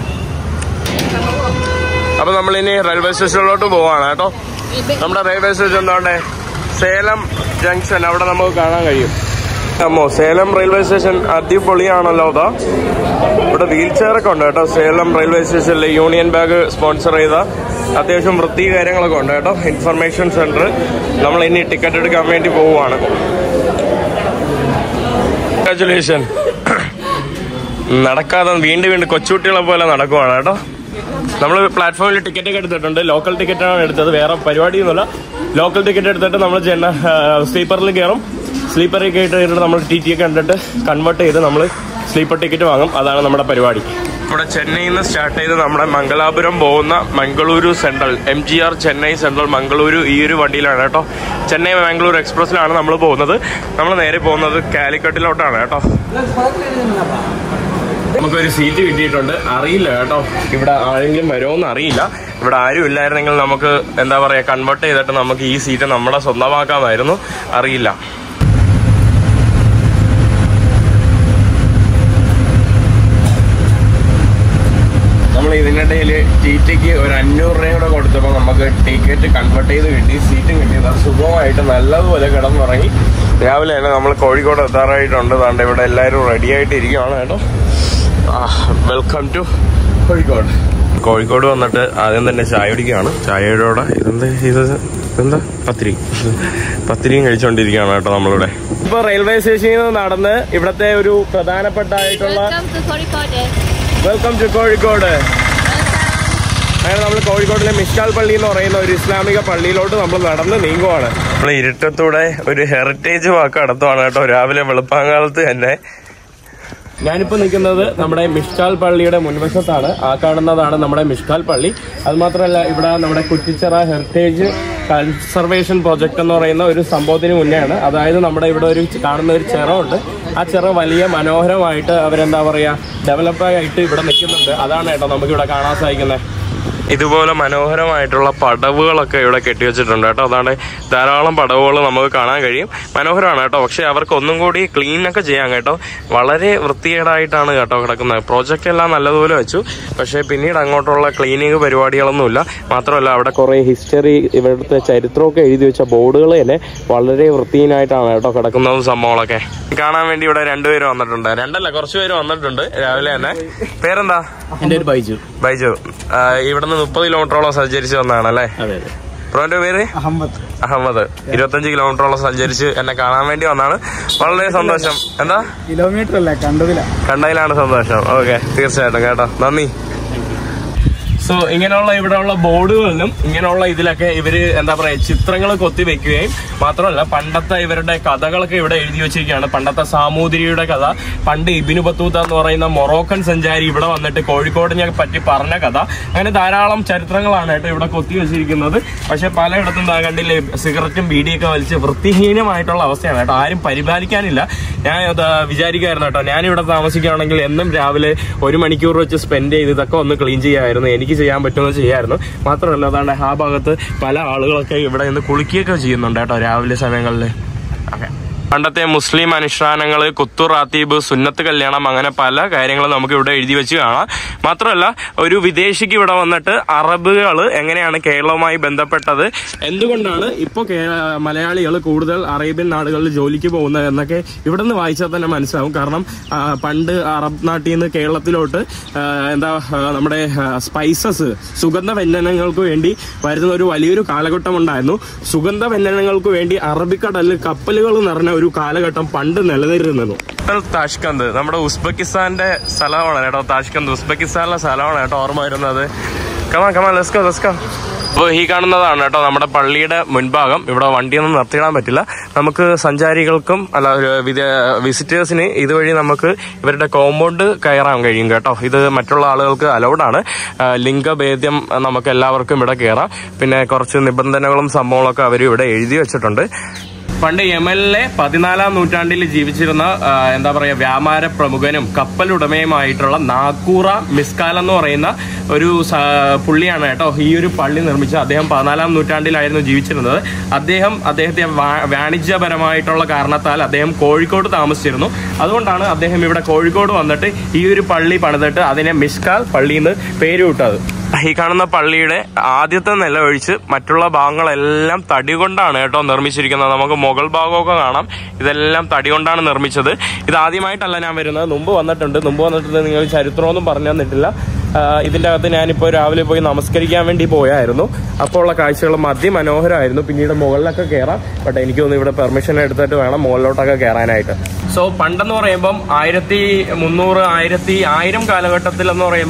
അപ്പൊ നമ്മൾ ഇനി റെയിൽവേ സ്റ്റേഷനിലോട്ട് പോവാണ് കേട്ടോ നമ്മുടെ റെയിൽവേ സ്റ്റേഷൻ എന്താണ്ടേ സേലം ജംഗ്ഷൻ അവിടെ നമുക്ക് കാണാൻ കഴിയും അമ്മോ സേലം റെയിൽവേ സ്റ്റേഷൻ അടിപൊളിയാണല്ലോ അതാ ഇവിടെ വീൽ ചെയർ ഒക്കെ ഉണ്ട് കേട്ടോ സേലം റെയിൽവേ സ്റ്റേഷനിൽ യൂണിയൻ ബാഗ് സ്പോൺസർ ചെയ്ത അത്യാവശ്യം വൃത്തി കാര്യങ്ങളൊക്കെ ഉണ്ട് കേട്ടോ ഇൻഫർമേഷൻ സെന്റർ നമ്മൾ ഇനി ടിക്കറ്റ് എടുക്കാൻ വേണ്ടി പോവുകയാണ് കൺഗ്രാറ്റുലേഷൻ നടക്കാതെ വീണ്ടും വീണ്ടും കൊച്ചുകുട്ടികളെ പോലെ നടക്കുവാണ് കേട്ടോ നമ്മൾ പ്ലാറ്റ്ഫോമിൽ ടിക്കറ്റ് ഒക്കെ എടുത്തിട്ടുണ്ട് ലോക്കൽ ടിക്കറ്റാണ് എടുത്തത് വേറെ പരിപാടിയൊന്നുമില്ല ലോക്കൽ ടിക്കറ്റ് എടുത്തിട്ട് നമ്മൾ ചെന്ന സ്ലീപ്പറിൽ കയറും സ്ലീപ്പർ ടിക്കറ്റ് കയറിയിട്ട് നമ്മൾ ടി ടി ഒക്കെ കണ്ടിട്ട് കൺവേർട്ട് ചെയ്ത് നമ്മൾ സ്ലീപ്പർ ടിക്കറ്റ് വാങ്ങും അതാണ് നമ്മുടെ പരിപാടി ഇവിടെ ചെന്നൈയിൽ നിന്ന് സ്റ്റാർട്ട് ചെയ്ത് നമ്മുടെ മംഗലാപുരം പോകുന്ന Mangaluru central M G R Chennai central Mangaluru ഈ ഒരു വണ്ടിയിലാണ് കേട്ടോ ചെന്നൈ ബാംഗ്ലൂർ എക്സ്പ്രസ്സിലാണ് നമ്മൾ പോകുന്നത് നമ്മൾ നേരെ പോകുന്നത് കാലിക്കട്ടിലോട്ടാണ് കേട്ടോ നമുക്കൊരു സീറ്റ് കിട്ടിയിട്ടുണ്ട് അറിയില്ല കേട്ടോ ഇവിടെ ആരെങ്കിലും വരുമോന്ന് അറിയില്ല ഇവിടെ ആരും ഇല്ലായിരുന്നെങ്കിൽ നമുക്ക് എന്താ പറയാ കൺവേർട്ട് ചെയ്തിട്ട് നമുക്ക് ഈ സീറ്റ് നമ്മളെ സ്വന്തമാക്കാമായിരുന്നു അറിയില്ല നമ്മൾ ഇതിനിടയിൽ ടി ടിക്ക് ഒരു അഞ്ഞൂറ് രൂപ കൂടെ കൊടുത്തപ്പോൾ നമുക്ക് ടിക്കറ്റ് കൺവേർട്ട് ചെയ്ത് കിട്ടി സീറ്റും കിട്ടി അത് സുഖമായിട്ട് നല്ലതുപോലെ കിടന്നുറങ്ങി രാവിലെ തന്നെ നമ്മൾ കോഴിക്കോട് എത്താറായിട്ടുണ്ട് അതുകൊണ്ട് ഇവിടെ എല്ലാവരും റെഡി ആയിട്ട് ഇരിക്കുകയാണ് കേട്ടോ വെൽക്കം ടു കോഴിക്കോട് കോഴിക്കോട് വന്നിട്ട് ആദ്യം തന്നെ ചായ കുടിക്കുകയാണ് ചായയുടെ കൂടെ ഇതെന്താ ഇത് എന്താ പത്തിരി പത്തിരിയും കഴിച്ചുകൊണ്ടിരിക്കുകയാണ് കേട്ടോ നമ്മളിവിടെ ഇപ്പൊ റെയിൽവേ സ്റ്റേഷനിൽ നിന്ന് നടന്ന് ഇവിടത്തെ ഒരു പ്രധാനപ്പെട്ട ആയിട്ടുള്ള Welcome to Kozhikode. Welcome to Kozhikode അങ്ങനെ നമ്മൾ കോഴിക്കോടിലെ മിഷ്കാൽ പള്ളി എന്ന് പറയുന്ന ഒരു ഇസ്ലാമിക പള്ളിയിലോട്ട് നമ്മൾ നടന്ന് നീങ്ങുവാണ് നമ്മൾ ഇരുട്ടത്തൂടെ ഒരു ഹെറിറ്റേജ് വാക്ക് നടത്തുവാണ് കേട്ടോ രാവിലെ വെളുപ്പാങ്കാലത്ത് തന്നെ ഞാനിപ്പോ നിൽക്കുന്നത് നമ്മുടെ മിഷ്കാൽ പള്ളിയുടെ മുൻവശത്താണ് ആ കാണുന്നതാണ് നമ്മുടെ മിഷ്കാൽ പള്ളി അത് മാത്രമല്ല ഇവിടെ നമ്മുടെ കുറ്റിച്ചിറ ഹെറിറ്റേജ് കൺസർവേഷൻ പ്രോജക്റ്റ് എന്ന് പറയുന്ന ഒരു സംഭവത്തിന് മുന്നെയാണ് അതായത് നമ്മുടെ ഇവിടെ ഒരു കാണുന്ന ഒരു ചിറമുണ്ട് ആ ചിറ വലിയ മനോഹരമായിട്ട് അവരെന്താ പറയാ ഡെവലപ്പ് ആയിട്ട് ഇവിടെ നിൽക്കുന്നുണ്ട് അതാണ് കേട്ടോ നമുക്ക് ഇവിടെ കാണാൻ സാധിക്കുന്നത് ഇതുപോലെ മനോഹരമായിട്ടുള്ള പടവുകളൊക്കെ ഇവിടെ കെട്ടിവെച്ചിട്ടുണ്ട് കേട്ടോ അതാണ് ധാരാളം പടവുകൾ നമുക്ക് കാണാൻ കഴിയും മനോഹരമാണ് കേട്ടോ പക്ഷെ അവർക്ക് ഒന്നും കൂടി ക്ലീൻ ഒക്കെ ചെയ്യാൻ കേട്ടോ വളരെ വൃത്തികേടായിട്ടാണ് കേട്ടോ കിടക്കുന്നത് പ്രോജക്റ്റ് എല്ലാം നല്ലതുപോലെ വെച്ചു പക്ഷേ പിന്നീട് അങ്ങോട്ടുള്ള ക്ലീനിങ് പരിപാടികളൊന്നുമില്ല മാത്രമല്ല അവിടെ കുറേ ഹിസ്റ്ററി ഇവിടുത്തെ ചരിത്രമൊക്കെ എഴുതി വെച്ച ബോർഡുകൾ തന്നെ വളരെ വൃത്തിഹീനായിട്ടാണ് കേട്ടോ കിടക്കുന്നതും സംഭവങ്ങളൊക്കെ കാണാൻ വേണ്ടി ഇവിടെ രണ്ടുപേര് വന്നിട്ടുണ്ട് രണ്ടല്ല കുറച്ച് പേര് വന്നിട്ടുണ്ട് രാവിലെ തന്നെ പേരെന്താ എന്റെ ഒരു ബൈജു ബൈജു ആ, ഇവിടുന്ന് മുപ്പത് കിലോമീറ്ററോളം സഞ്ചരിച്ച് വന്നതാണല്ലേ അതെ അതെ ബ്രോന്റെ പേര് അഹമ്മദ് അഹമ്മദ് ഇരുപത്തഞ്ച് കിലോമീറ്ററോളം സഞ്ചരിച്ച് എന്നെ കാണാൻ വേണ്ടി വന്നാണ് വളരെ സന്തോഷം എന്താ കിലോമീറ്റർ അല്ല കണ്ടതില്ല കണ്ടതിലാണ് സന്തോഷം ഓക്കെ തീർച്ചയായിട്ടും കേട്ടോ നന്ദി സോ ഇങ്ങനെയുള്ള ഇവിടെയുള്ള ബോർഡുകളിലും ഇങ്ങനെയുള്ള ഇതിലൊക്കെ ഇവര് എന്താ പറയാ ചിത്രങ്ങൾ കൊത്തി വെക്കുകയും മാത്രമല്ല പണ്ടത്തെ ഇവരുടെ കഥകളൊക്കെ ഇവിടെ എഴുതി വെച്ചിരിക്കുകയാണ് പണ്ടത്തെ സാമൂതിരിയുടെ കഥ പണ്ട് ഇബിനു ബത്തൂത്ത എന്ന് പറയുന്ന മൊറോക്കൻ സഞ്ചാരി ഇവിടെ വന്നിട്ട് കോഴിക്കോടിനെ പറ്റി പറഞ്ഞ കഥ അങ്ങനെ ധാരാളം ചരിത്രങ്ങളാണ് കേട്ടോ ഇവിടെ കൊത്തി വെച്ചിരിക്കുന്നത് പക്ഷെ പലയിടത്തും ദാ കണ്ടില്ലേ സിഗരറ്റും ബീഡിയൊക്കെ വലിച്ച് വൃത്തിഹീനമായിട്ടുള്ള അവസ്ഥയാണ് കേട്ടോ ആരും പരിപാലിക്കാനില്ല ഞാൻ അത് വിചാരിക്കുമായിരുന്നു കേട്ടോ ഞാൻ ഇവിടെ താമസിക്കുകയാണെങ്കിൽ എന്നും രാവിലെ ഒരു മണിക്കൂർ വെച്ച് സ്പെൻഡ് ചെയ്ത് ഇതൊക്കെ ഒന്ന് ക്ലീൻ ചെയ്യാമായിരുന്നു എനിക്ക് ചെയ്യാൻ പറ്റുമെന്ന് ചെയ്യായിരുന്നു മാത്രമല്ല അതാണ്ട് ആ ഭാഗത്ത് പല ആളുകളൊക്കെ ഇവിടെ നിന്ന് കുളിക്കുകയൊക്കെ ചെയ്യുന്നുണ്ട് കേട്ടോ രാവിലെ സമയങ്ങളിൽ ഓക്കെ പണ്ടത്തെ മുസ്ലിം അനുഷ്ഠാനങ്ങൾ കുത്തു റാത്തീബ് സുന്നത്ത് കല്യാണം അങ്ങനെ പല കാര്യങ്ങളും നമുക്ക് ഇവിടെ എഴുതി വെച്ച് കാണാം മാത്രമല്ല ഒരു വിദേശിക്ക് ഇവിടെ വന്നിട്ട് അറബുകൾ എങ്ങനെയാണ് കേരളവുമായി ബന്ധപ്പെട്ടത് എന്തുകൊണ്ടാണ് ഇപ്പോൾ മലയാളികൾ കൂടുതൽ അറേബ്യൻ നാടുകളിൽ ജോലിക്ക് പോകുന്നത് എന്നൊക്കെ ഇവിടെ നിന്ന് വായിച്ചാൽ തന്നെ മനസ്സിലാവും കാരണം ആ, പണ്ട് അറബ് നാട്ടിൽ നിന്ന് കേരളത്തിലോട്ട് ആ, എന്താ ആ, നമ്മുടെ സ്പൈസസ് സുഗന്ധ വ്യഞ്ജനങ്ങൾക്ക് വേണ്ടി വരുന്ന ഒരു വലിയൊരു കാലഘട്ടം ഉണ്ടായിരുന്നു സുഗന്ധ വ്യഞ്ജനങ്ങൾക്ക് വേണ്ടി അറബിക്കടലിൽ കപ്പലുകൾ നിറഞ്ഞ ഒരു കാലഘട്ടം പണ്ട് നിലനിന്നിരുന്നു താഷ്കന്ത് നമ്മുടെ ഉസ്ബെക്കിസ്ഥാന്റെ സ്ഥലമാണ് കേട്ടോ താഷ്കന്ത് ഉസ്ബെക്കിസ്ഥാനിലെ സ്ഥലമാണ് കേട്ടോ ഓർമ്മ വരുന്നത് കമാ കമാ ലെസ്കോ ലെസ്കോ അപ്പോൾ ഈ കാണുന്നതാണ് കേട്ടോ നമ്മുടെ പള്ളിയുടെ മുൻഭാഗം ഇവിടെ വണ്ടിയൊന്നും നിർത്തിയിടാൻ പറ്റില്ല നമുക്ക് സഞ്ചാരികൾക്കും അല്ല ഒരു വിദേ വിസിറ്റേഴ്സിന് ഇതുവഴി നമുക്ക് ഇവരുടെ കോമ്പൗണ്ട് കയറാൻ കഴിയും കേട്ടോ ഇത് മറ്റുള്ള ആളുകൾക്ക് അലൗഡാണ് ലിംഗഭേദ്യം നമുക്ക് എല്ലാവർക്കും ഇവിടെ കയറാം പിന്നെ കുറച്ച് നിബന്ധനകളും സംഭവങ്ങളൊക്കെ അവർ ഇവിടെ എഴുതി വെച്ചിട്ടുണ്ട് പണ്ട് യമനിലെ പതിനാലാം നൂറ്റാണ്ടിൽ ജീവിച്ചിരുന്ന ആ, എന്താ പറയാ വ്യാപാര പ്രമുഖനും കപ്പലുടമയുമായിട്ടുള്ള നാക്കൂറ മിസ്കാൽ എന്ന് പറയുന്ന ഒരു സ- പുള്ളിയാണ് കേട്ടോ ഈ ഒരു പള്ളി നിർമ്മിച്ചത് അദ്ദേഹം പതിനാലാം നൂറ്റാണ്ടിലായിരുന്നു ജീവിച്ചിരുന്നത് അദ്ദേഹം അദ്ദേഹത്തെ വാ- വാണിജ്യപരമായിട്ടുള്ള കാരണത്താൽ അദ്ദേഹം കോഴിക്കോട് താമസിച്ചിരുന്നു അതുകൊണ്ടാണ് അദ്ദേഹം ഇവിടെ കോഴിക്കോട് വന്നിട്ട് ഈ ഒരു പള്ളി പണിതിട്ട് അതിനെ മിസ്കാൽ പള്ളി എന്ന് പേര് വിട്ടത് ഈ കാണുന്ന പള്ളിയുടെ ആദ്യത്തെ നില ഒഴിച്ച് മറ്റുള്ള ഭാഗങ്ങളെല്ലാം തടി കൊണ്ടാണ് കേട്ടോ നിർമ്മിച്ചിരിക്കുന്നത് നമുക്ക് മുകൾ ഭാഗമൊക്കെ കാണാം ഇതെല്ലാം തടി കൊണ്ടാണ് നിർമ്മിച്ചത് ഇത് ആദ്യമായിട്ടല്ല ഞാൻ വരുന്നത് മുമ്പ് വന്നിട്ടുണ്ട് മുമ്പ് വന്നിട്ടുണ്ട് നിങ്ങൾ ചരിത്രമൊന്നും പറഞ്ഞു തന്നിട്ടില്ല ആ, ഇതിന്റെ അകത്ത് ഞാനിപ്പോൾ രാവിലെ പോയി നമസ്കരിക്കാൻ വേണ്ടി പോയായിരുന്നു അപ്പോൾ ഉള്ള കാഴ്ചകൾ അതിമനോഹരമായിരുന്നു പിന്നീട് മുകളിലൊക്കെ കയറാം ബട്ട് എനിക്ക് തോന്നുന്നു ഇവിടെ പെർമിഷൻ എടുത്തിട്ട് വേണം മുകളിലോട്ടൊക്കെ കയറാനായിട്ട് സോ പണ്ടെന്ന് പറയുമ്പം ആയിരത്തി മുന്നൂറ് ആയിരത്തി ആയിരം കാലഘട്ടത്തിൽ എന്ന് പറയുമ്പം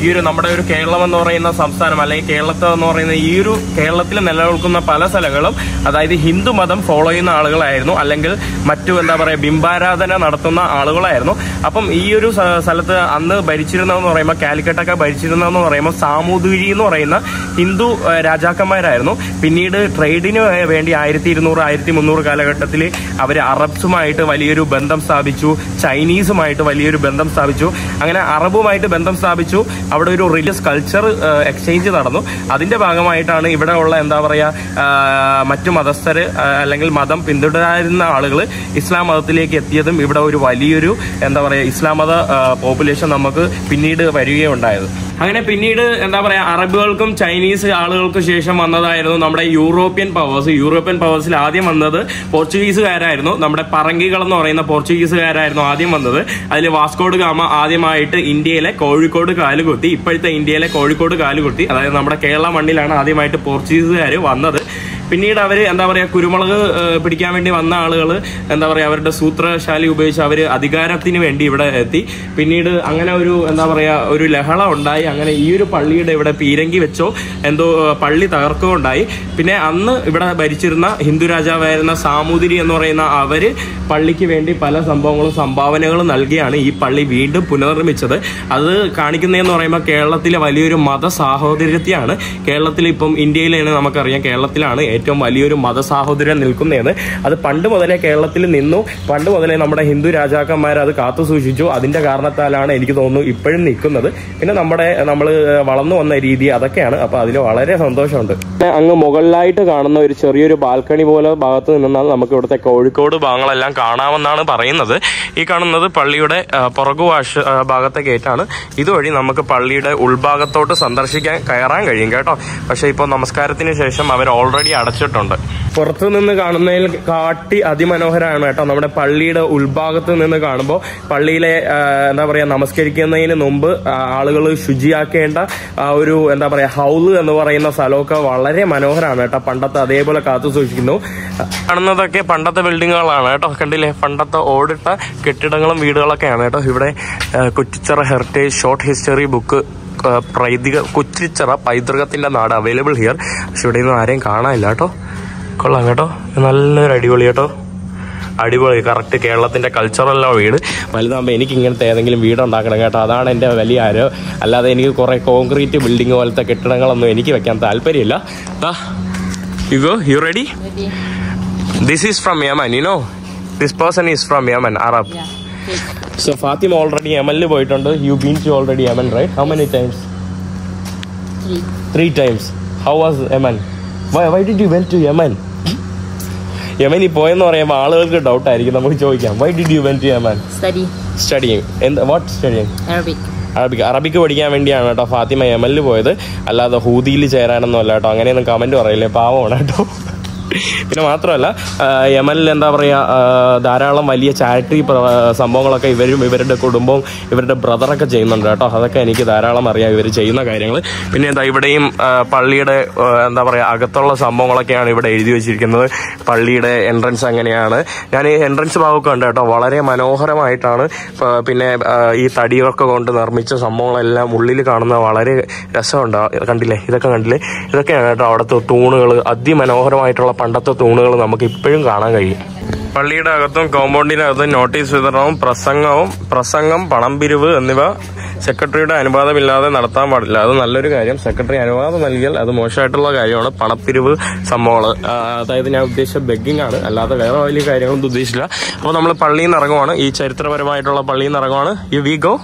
ഈ ഒരു നമ്മുടെ ഒരു കേരളം എന്ന് പറയുന്ന സംസ്ഥാനം അല്ലെങ്കിൽ കേരളത്തെ എന്ന് പറയുന്ന ഈ ഒരു കേരളത്തിൽ നിലനിൽക്കുന്ന പല സ്ഥലങ്ങളും അതായത് ഹിന്ദു മതം ഫോളോ ചെയ്യുന്ന ആളുകളായിരുന്നു അല്ലെങ്കിൽ മറ്റു എന്താ പറയുക ബിംബാരാധന നടത്തുന്ന ആളുകളായിരുന്നു അപ്പം ഈ ഒരു സ- സ്ഥലത്ത് അന്ന് ഭരിച്ചിരുന്നതെന്ന് പറയുമ്പോൾ കാലിക്കട്ടൊക്കെ ഭരിച്ചിരുന്നതെന്ന് പറയുമ്പോൾ സാമൂതിരി എന്ന് പറയുന്ന ഹിന്ദു ആ, രാജാക്കന്മാരായിരുന്നു പിന്നീട് ട്രേഡിന് വേണ്ടി ആയിരത്തി ഇരുന്നൂറ് ആയിരത്തി മുന്നൂറ് കാലഘട്ടത്തിൽ അവർ അറബ്സുമായിട്ട് വലിയൊരു ബന്ധം സ്ഥാപിച്ചു ചൈനീസുമായിട്ട് വലിയൊരു ബന്ധം സ്ഥാപിച്ചു അങ്ങനെ അറബുമായിട്ട് ബന്ധം സ്ഥാപിച്ചു അവിടെ ഒരു റിലീജിയസ് കൾച്ചർ എക്സ്ചേഞ്ച് നടന്നു അതിന്റെ ഭാഗമായിട്ടാണ് ഇവിടെ ഉള്ള എന്താ പറയാ ആ, മറ്റു മതസ്ഥര് ആ, അല്ലെങ്കിൽ മതം പിന്തുടരുന്ന ആളുകൾ ഇസ്ലാം മതത്തിലേക്ക് എത്തിയതും ഇവിടെ ഒരു വലിയൊരു എന്താ പറയാ ഇസ്ലാം മത പോപ്പുലേഷൻ നമുക്ക് പിന്നീട് വരികയുണ്ടായത് അങ്ങനെ പിന്നീട് എന്താ പറയാ അറബുകൾക്കും ചൈനീസ് ആളുകൾക്കും ശേഷം വന്നതായിരുന്നു നമ്മുടെ യൂറോപ്യൻ പവേഴ്സ് യൂറോപ്യൻ പവേഴ്സിൽ ആദ്യം വന്നത് പോർച്ചുഗീസുകാരായിരുന്നു നമ്മുടെ പറങ്കികൾ എന്ന് പറയുന്ന പോർച്ചുഗീസുകാരായിരുന്നു ആദ്യം വന്നത് അതിൽ വാസ്കോഡ് ഗാമ ആദ്യമായിട്ട് ഇന്ത്യയിലെ കോഴിക്കോട് കാലുകുത്തി ഇപ്പോഴത്തെ ഇന്ത്യയിലെ കോഴിക്കോട് കാലുകുത്തി അതായത് നമ്മുടെ കേരള മണ്ണിലാണ് ആദ്യമായിട്ട് പോർച്ചുഗീസുകാർ വന്നത് പിന്നീട് അവർ എന്താ പറയുക കുരുമുളക് ഏഹ്, പിടിക്കാൻ വേണ്ടി വന്ന ആളുകൾ എന്താ പറയുക അവരുടെ സൂത്രശാലി ഉപയോഗിച്ച് അവർ അധികാരത്തിന് വേണ്ടി ഇവിടെ എത്തി പിന്നീട് അങ്ങനെ ഒരു എന്താ പറയുക ഒരു ലഹള ഉണ്ടായി അങ്ങനെ ഈ ഒരു പള്ളിയുടെ ഇവിടെ പീരങ്കി വെച്ചോ എന്തോ ഏഹ്, പള്ളി തകർക്കുകയുണ്ടായി പിന്നെ അന്ന് ഇവിടെ ഭരിച്ചിരുന്ന ഹിന്ദു രാജാവായിരുന്ന സാമൂതിരി എന്ന് പറയുന്ന അവര് പള്ളിക്ക് വേണ്ടി പല സംഭവങ്ങളും സംഭാവനകളും നൽകിയാണ് ഈ പള്ളി വീണ്ടും പുനർനിർമ്മിച്ചത് അത് കാണിക്കുന്നതെന്ന് പറയുമ്പോൾ കേരളത്തിലെ വലിയൊരു മത സാഹോദര്യത്തെയാണ് കേരളത്തിൽ ഇപ്പം ഇന്ത്യയിലാണ് നമുക്കറിയാം കേരളത്തിലാണ് ഏറ്റവും വലിയൊരു മത സാഹോദര്യം നിൽക്കുന്നതെന്ന് അത് പണ്ട് മുതലേ കേരളത്തിൽ നിന്നു പണ്ട് മുതലേ നമ്മുടെ ഹിന്ദു രാജാക്കന്മാർ അത് കാത്തു സൂക്ഷിച്ചു അതിന്റെ കാരണത്താലാണ് എനിക്ക് തോന്നുന്നു ഇപ്പോഴും നിൽക്കുന്നത് പിന്നെ നമ്മുടെ നമ്മൾ വളർന്നു വന്ന രീതി അതൊക്കെയാണ് അപ്പൊ അതിൽ വളരെ സന്തോഷമുണ്ട് പിന്നെ അങ്ങ് മുകളിലായിട്ട് കാണുന്ന ഒരു ചെറിയൊരു ബാൽക്കണി പോലെ ഭാഗത്ത് നിന്നാൽ നമുക്ക് ഇവിടുത്തെ കോഴിക്കോട് ഭാഗങ്ങളെല്ലാം കാണാമെന്നാണ് പറയുന്നത് ഈ കാണുന്നത് പള്ളിയുടെ ആ, പുറകുവാശ ആ, ഭാഗത്തെ ഗേറ്റാണ് ഇതുവഴി നമുക്ക് പള്ളിയുടെ ഉൾഭാഗത്തോട്ട് സന്ദർശിക്കാൻ കയറാൻ കഴിയും കേട്ടോ പക്ഷെ ഇപ്പോൾ നമസ്കാരത്തിന് ശേഷം അവർ ഓൾറെഡി അടച്ചിട്ടുണ്ട് പുറത്തു നിന്ന് കാണുന്നതിൽ കാട്ടി അതിമനോഹരമാണ് കേട്ടോ നമ്മുടെ പള്ളിയുടെ ഉൾഭാഗത്ത് നിന്ന് കാണുമ്പോൾ പള്ളിയിലെ ആ, എന്താ പറയാ നമസ്കരിക്കുന്നതിന് മുമ്പ് ആളുകൾ ശുചിയാക്കേണ്ട ആ ഒരു എന്താ പറയാ ഹൗല് എന്ന് പറയുന്ന സ്ഥലമൊക്കെ വളരെ മനോഹരമാണ് കേട്ടോ പണ്ടത്തെ അതേപോലെ കാത്തു സൂക്ഷിക്കുന്നു കാണുന്നതൊക്കെ പണ്ടത്തെ ബിൽഡിങ്ങുകളാണ് കേട്ടോ കണ്ടില്ലേ പണ്ടത്തെ ഓടിട്ട കെട്ടിടങ്ങളും വീടുകളൊക്കെയാണ് കേട്ടോ ഇവിടെ ആ, Kuttichira heritage short history book പ്രൈതിക കുറ്റിച്ചിറ പൈതൃകത്തിന്റെ നാട് അവൈലബിൾ ഹിയർ പക്ഷെ ഇവിടെ ഒന്നും ആരെയും കാണാനില്ല കേട്ടോ കൊള്ളാം കേട്ടോ നല്ലൊരു അടിപൊളി കേട്ടോ അടിപൊളി കറക്റ്റ് കേരളത്തിന്റെ കൾച്ചറല്ല വീട് വലുതാകുമ്പോൾ എനിക്ക് ഇങ്ങനത്തെ ഏതെങ്കിലും വീട് ഉണ്ടാക്കണം കേട്ടോ അതാണ് എൻ്റെ വലിയ ആരോ അല്ലാതെ എനിക്ക് കുറേ കോൺക്രീറ്റ് ബിൽഡിംഗ് പോലത്തെ കെട്ടിടങ്ങളൊന്നും എനിക്ക് വെക്കാൻ താല്പര്യമില്ല you go you ready this is from Yemen you know this person is from Yemen Arab so Fatima already യമനിൽ പോയിട്ടുണ്ട് you been to already Yemen right how many times three times how was Yemen why why did you went to Yemen യമനിൽ പോയെന്ന് പറയുമ്പോൾ ആളുകൾക്ക് doubt ആയിരിക്കും നമുക്ക് ചോദിക്കാം why did you went to Yemen Study studying എന്ത് what studying Arabic. Arabic Arabic പഠിക്കാൻ വേണ്ടിയാണ് കേട്ടോ ഫാത്തിമ യമനിൽ പോയത് അല്ലാതെ ഹൂദിയിൽ ചേരാനൊന്നും അല്ല കേട്ടോ അങ്ങനെയൊന്നും കമന്റ് പറയില്ലേ പാവമാണ് കേട്ടോ പിന്നെ മാത്രമല്ല ആ, യമനിൽ എന്താ പറയുക ആ, ധാരാളം വലിയ ചാരിറ്റി സംഭവങ്ങളൊക്കെ ഇവരും ഇവരുടെ കുടുംബവും ഇവരുടെ ബ്രദറൊക്കെ ചെയ്യുന്നുണ്ട് കേട്ടോ അതൊക്കെ എനിക്ക് ധാരാളം അറിയാം ഇവർ ചെയ്യുന്ന കാര്യങ്ങൾ പിന്നെ എന്താ ഇവിടെയും ആ, പള്ളിയുടെ ആ, എന്താ പറയുക അകത്തുള്ള സംഭവങ്ങളൊക്കെയാണ് ഇവിടെ എഴുതി വെച്ചിരിക്കുന്നത് പള്ളിയുടെ എൻട്രൻസ് അങ്ങനെയാണ് ഞാൻ ഈ എൻട്രൻസ് ഭാഗമൊക്കെ ഉണ്ട് കേട്ടോ വളരെ മനോഹരമായിട്ടാണ് ആ, പിന്നെ ആ, ഈ തടിയൊക്കെ കൊണ്ട് നിർമ്മിച്ച സംഭവങ്ങളെല്ലാം ഉള്ളിൽ കാണുന്ന വളരെ രസമുണ്ട് ആ, കണ്ടില്ലേ ഇതൊക്കെ കണ്ടില്ലേ ഇതൊക്കെയാണ് കേട്ടോ അവിടുത്തെ തൂണുകൾ അതിമനോഹരമായിട്ടുള്ള പണ്ടത്തെ തൂണുകൾ നമുക്ക് ഇപ്പോഴും കാണാൻ കഴിയും പള്ളിയുടെ അകത്തും കോമ്പൗണ്ടിനകത്തും നോട്ടീസ് വിതരണവും പ്രസംഗവും പ്രസംഗം പണം പിരിവ് എന്നിവ സെക്രട്ടറിയുടെ അനുവാദമില്ലാതെ നടത്താൻ പാടില്ല അത് നല്ലൊരു കാര്യം സെക്രട്ടറി അനുവാദം നൽകിയാൽ അത് മോശമായിട്ടുള്ള കാര്യമാണ് പണപ്പിരിവ് സംഭവങ്ങൾ അതായത് ഞാൻ ഉദ്ദേശിച്ച ബെഗിങ് ആണ് അല്ലാതെ വേറെ വലിയ കാര്യങ്ങളൊന്നും ഉദ്ദേശിച്ചില്ല അപ്പോൾ നമ്മൾ പള്ളിയിൽ നിന്ന് ഇറങ്ങുവാണ് ഈ ചരിത്രപരമായിട്ടുള്ള പള്ളിയിൽ നിന്ന് ഇറങ്ങുവാണ് യു വി ഗോ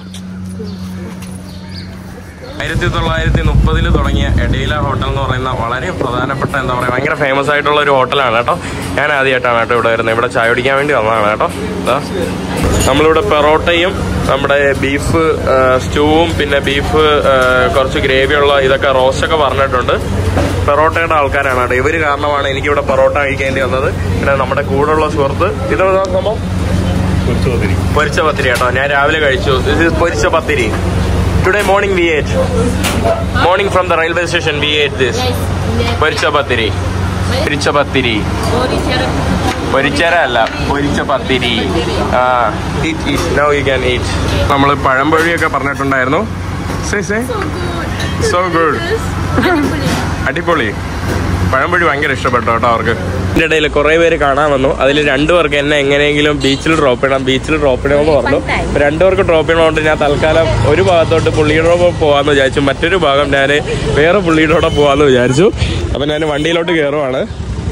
ആയിരത്തി തൊള്ളായിരത്തി മുപ്പതിൽ തുടങ്ങിയ എഡീല ഹോട്ടൽ എന്ന് പറയുന്ന വളരെ പ്രധാനപ്പെട്ട എന്താ പറയുക ഭയങ്കര ഫേമസ് ആയിട്ടുള്ള ഒരു ഹോട്ടലാണ് കേട്ടോ ഞാൻ ആദ്യമായിട്ടാണ് കേട്ടോ ഇവിടെ വരുന്നത് ഇവിടെ ചായ കുടിക്കാൻ വേണ്ടി വന്നതാണ് കേട്ടോ ഇതാ നമ്മളിവിടെ പെറോട്ടയും നമ്മുടെ ബീഫ് സ്റ്റൂവും പിന്നെ ബീഫ് കുറച്ച് ഗ്രേവിയുള്ള ഇതൊക്കെ റോസ്റ്റൊക്കെ പറഞ്ഞിട്ടുണ്ട് പെറോട്ടയുടെ ആൾക്കാരാണ് കേട്ടോ ഇവര് കാരണമാണ് എനിക്കിവിടെ പെറോട്ട കഴിക്കേണ്ടി വന്നത് പിന്നെ നമ്മുടെ കൂടെയുള്ള സുഹൃത്ത് ഇതെന്താ സംഭവം പൊരിച്ച പത്തിരി കേട്ടോ ഞാൻ രാവിലെ കഴിച്ചു this is poricha pathiri today morning we ate morning from the railway station we ate this poricha pathiri പൊരിച്ച പത്തിരി പൊരിച്ചര അല്ല പൊരിച്ച പത്തിരി ആ നൗ യു ക്യാൻ ഈറ്റ് നമ്മൾ പഴംപൊഴിയൊക്കെ പറഞ്ഞിട്ടുണ്ടായിരുന്നു say say So good. So good. അടിപൊളി. അടിപൊളി പഴംപൊഴി ഭയങ്കര ഇഷ്ടപ്പെട്ടു കേട്ടോ അവർക്ക് ഇതിന്റെ ഇടയിൽ കുറെ പേര് കാണാൻ വന്നു അതിൽ രണ്ടുപേർക്ക് എന്നെ എങ്ങനെയെങ്കിലും ബീച്ചിൽ ഡ്രോപ്പ് ചെയ്യണം ബീച്ചിൽ ഡ്രോപ്പ് ചെയ്യണമെന്ന് പറഞ്ഞു അപ്പൊ രണ്ടുപേർക്ക് ഡ്രോപ്പ് ചെയ്യണോണ്ട് ഞാൻ തൽക്കാലം ഒരു ഭാഗത്തോട്ട് പുള്ളിയുടെ ഒപ്പം പോവാന്ന് വിചാരിച്ചു മറ്റൊരു ഭാഗം ഞാൻ വേറെ പുള്ളിയുടെ കൂടെ പോവാന്ന് വിചാരിച്ചു അപ്പൊ ഞാൻ വണ്ടിയിലോട്ട് കയറുവാണ്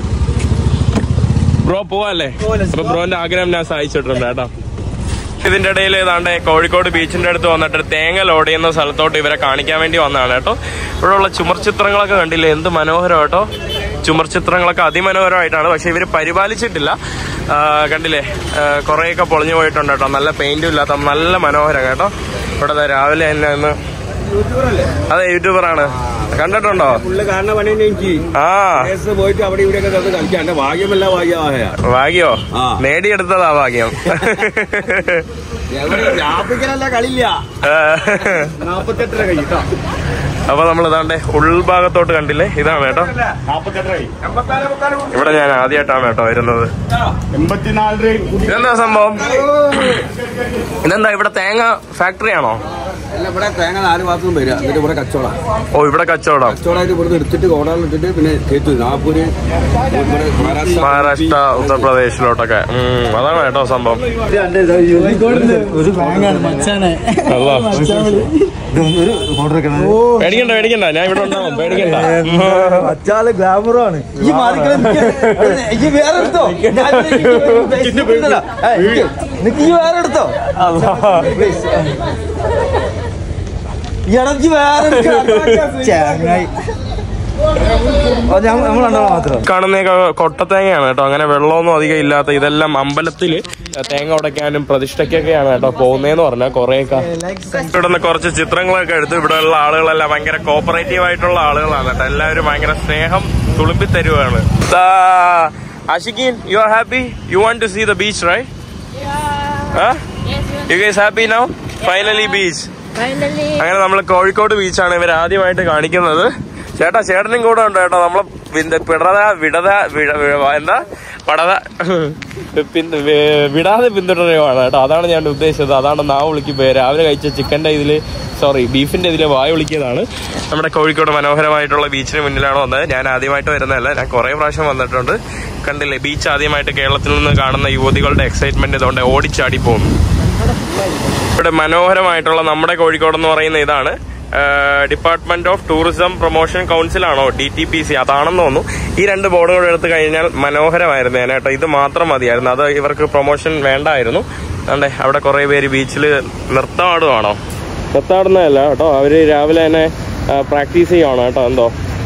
ബ്രോ പോവാല്ലേ അപ്പൊ ബ്രോന്റെ ആഗ്രഹം ഞാൻ സഹായിച്ചിട്ടുണ്ട് കേട്ടോ ഇതിന്റെ ഇടയിൽ ഏതാണ്ട് കോഴിക്കോട് ബീച്ചിന്റെ അടുത്ത് വന്നിട്ട് തേങ്ങ ലോഡ് ചെയ്യുന്ന സ്ഥലത്തോട്ട് ഇവരെ കാണിക്കാൻ വേണ്ടി വന്നതാണ് കേട്ടോ ഇവിടെയുള്ള ചുമർ ചിത്രങ്ങളൊക്കെ കണ്ടില്ലേ എന്ത് മനോഹരം കേട്ടോ ചുമർ ചിത്രങ്ങളൊക്കെ അതിമനോഹരമായിട്ടാണ് പക്ഷെ ഇവര് പരിപാലിച്ചിട്ടില്ല ആ, കണ്ടില്ലേ ആ, കുറേയൊക്കെ പൊളിഞ്ഞു പോയിട്ടുണ്ട് കേട്ടോ നല്ല പെയിന്റും ഇല്ലാത്ത നല്ല മനോഹരം കേട്ടോ ഇവിടെ ദാ രാവിലെ തന്നെ ഒന്ന് അതെ യൂട്യൂബറാണ് കണ്ടിട്ടുണ്ടോ പുള്ളി കാണുന്ന പണി തന്നെ എനിക്ക് ആ കേസ് പോയിട്ട് അവിടെ ഇവിടെയൊക്കെ തന്ന് കളിക്കാം എന്റെ ഭാഗ്യമല്ല ഭാഗ്യമായ ഭാഗ്യോ ആ. നേടിയെടുത്തതാ ഭാഗ്യം എവിടെ വ്യാപിക്കലല്ല കളില്ല ആ. നാപ്പത്തെട്ടര കൈ കേട്ടോ അപ്പൊ നമ്മൾ ഇതാണ്ട് ഉൾഭാഗത്തോട്ട് കണ്ടില്ലേ ഇതാണ് കേട്ടോ നാപ്പത്തെട്ടര കൈ ഇവിടെ ഞാൻ ആദ്യമായിട്ടാണ് കേട്ടോ വരുന്നത് എൺപത്തിനാല് ഇതെന്താ സംഭവം ഇതെന്താ ഇവിടെ തേങ്ങ ഫാക്ടറി ആണോ അല്ല ഇവിടെ തേങ്ങ നാല് മാസം വരിക എന്നിട്ട് ഇവിടെ കച്ചവടം ഓ ഇവിടെ കച്ചവടം കച്ചവടമായിട്ട് ഇവിടുന്ന് എടുത്തിട്ട് ഗോഡാളിൽ ഇട്ടിട്ട് പിന്നെ കേട്ടു നാഗ്പൂര് ഇവിടെ മഹാരാഷ്ട്ര മഹാരാഷ്ട്ര ഉത്തർപ്രദേശിലോട്ടൊക്കെ ഉം, അതാണ് കേട്ടോ സംഭവം ഒരു ബാങ്കാണ് മച്ചാനെ അല്ലാ. ഒരു ഓർഡർ പേടിക്കണ്ട പേടിക്കണ്ട ഞാൻ ഇവിടെ ഉണ്ടാവും പേടിക്കണ്ട മച്ചാള് ഗ്ലാമറാണ് ഈ മാറിക്കണം ഈ വേറെ എടുത്തോ ഞാൻ Facebook ൽ ഇട്ടതാ. ഏയ്, ഇയ്യ്, നിനക്ക് ഈ വേറെ എടുത്തോ ഈ ഇടയ്ക്ക് വേറെ എടുക്കണം. ചങ്ങായി ഓ, ഞമ്മ- നമ്മൾ രണ്ടാളും മാത്രം കാണുന്ന കൊട്ടത്തേങ്ങയാണ് കേട്ടോ അങ്ങനെ വെള്ളമൊന്നും അധികം ഇല്ലാത്ത ഇതെല്ലാം അമ്പലത്തില് തേങ്ങ ഉടയ്ക്കാനും പ്രതിഷ്ഠയ്ക്കൊക്കെയാണ് കേട്ടോ പോകുന്നതെന്ന് പറഞ്ഞാൽ കുറേയൊക്കെ ഇവിടെ നിന്ന് കുറച്ച് ചിത്രങ്ങളൊക്കെ എടുത്ത് ഇവിടെ ഉള്ള ആളുകളെല്ലാം ഭയങ്കര കോപ്പറേറ്റീവ് ആയിട്ടുള്ള ആളുകളാണ് കേട്ടോ എല്ലാവരും ഭയങ്കര സ്നേഹം തുളുമ്പി തരുവാണ് Ashiqeen you are happy you want to see the beach right you guys happy now finally beach Finally. അങ്ങനെ നമ്മൾ കോഴിക്കോട് ബീച്ചാണ് ഇവർ ആദ്യമായിട്ട് കാണിക്കുന്നത് ചേട്ടാ ചേട്ടനും കൂടെ ഉണ്ട് കേട്ടോ നമ്മളെ പിന്ത- പിടത വിടത വിട വി- എന്താ പടത പിന്ത- വി- വിടാതെ പിന്തുടരുകയാണ് കേട്ടോ അതാണ് ഞാൻ ഉദ്ദേശിച്ചത് അതാണ് നാവ് വിളിക്കുമ്പോൾ രാവിലെ കഴിച്ച ചിക്കന്റെ ഇതില് സോറി ബീഫിന്റെ ഇതില് വായ വിളിക്കിയതാണ് നമ്മുടെ കോഴിക്കോട് മനോഹരമായിട്ടുള്ള ബീച്ചിന് മുന്നിലാണ് വന്നത് ഞാൻ ആദ്യമായിട്ട് വരുന്നതല്ല ഞാൻ കുറെ പ്രാവശ്യം വന്നിട്ടുണ്ട് കണ്ടില്ലേ ബീച്ച് ആദ്യമായിട്ട് കേരളത്തിൽ നിന്ന് കാണുന്ന യുവതികളുടെ എക്സൈറ്റ്മെന്റ് ഇതുകൊണ്ട് ഓടിച്ചാടി പോകുന്നു ഇവിടെ മനോഹരമായിട്ടുള്ള നമ്മുടെ കോഴിക്കോട് എന്ന് പറയുന്ന ഇതാണ് department of tourism promotion council ആണോ ഡി ടി പി സി അതാണെന്ന് തോന്നുന്നു ഈ രണ്ട് ബോർഡുകൾ എടുത്തു കഴിഞ്ഞാൽ മനോഹരമായിരുന്നു ഞാൻ കേട്ടോ ഇത് മാത്രം മതിയായിരുന്നു അത് ഇവർക്ക് പ്രൊമോഷൻ വേണ്ടായിരുന്നു അതെ അവിടെ കുറെ പേര് ബീച്ചിൽ നൃത്തമാടുവാണോ നൃത്തമാടുന്നതല്ല കേട്ടോ അവര് രാവിലെ തന്നെ പ്രാക്ടീസ് ചെയ്യുവാണോ കേട്ടോ എന്തോ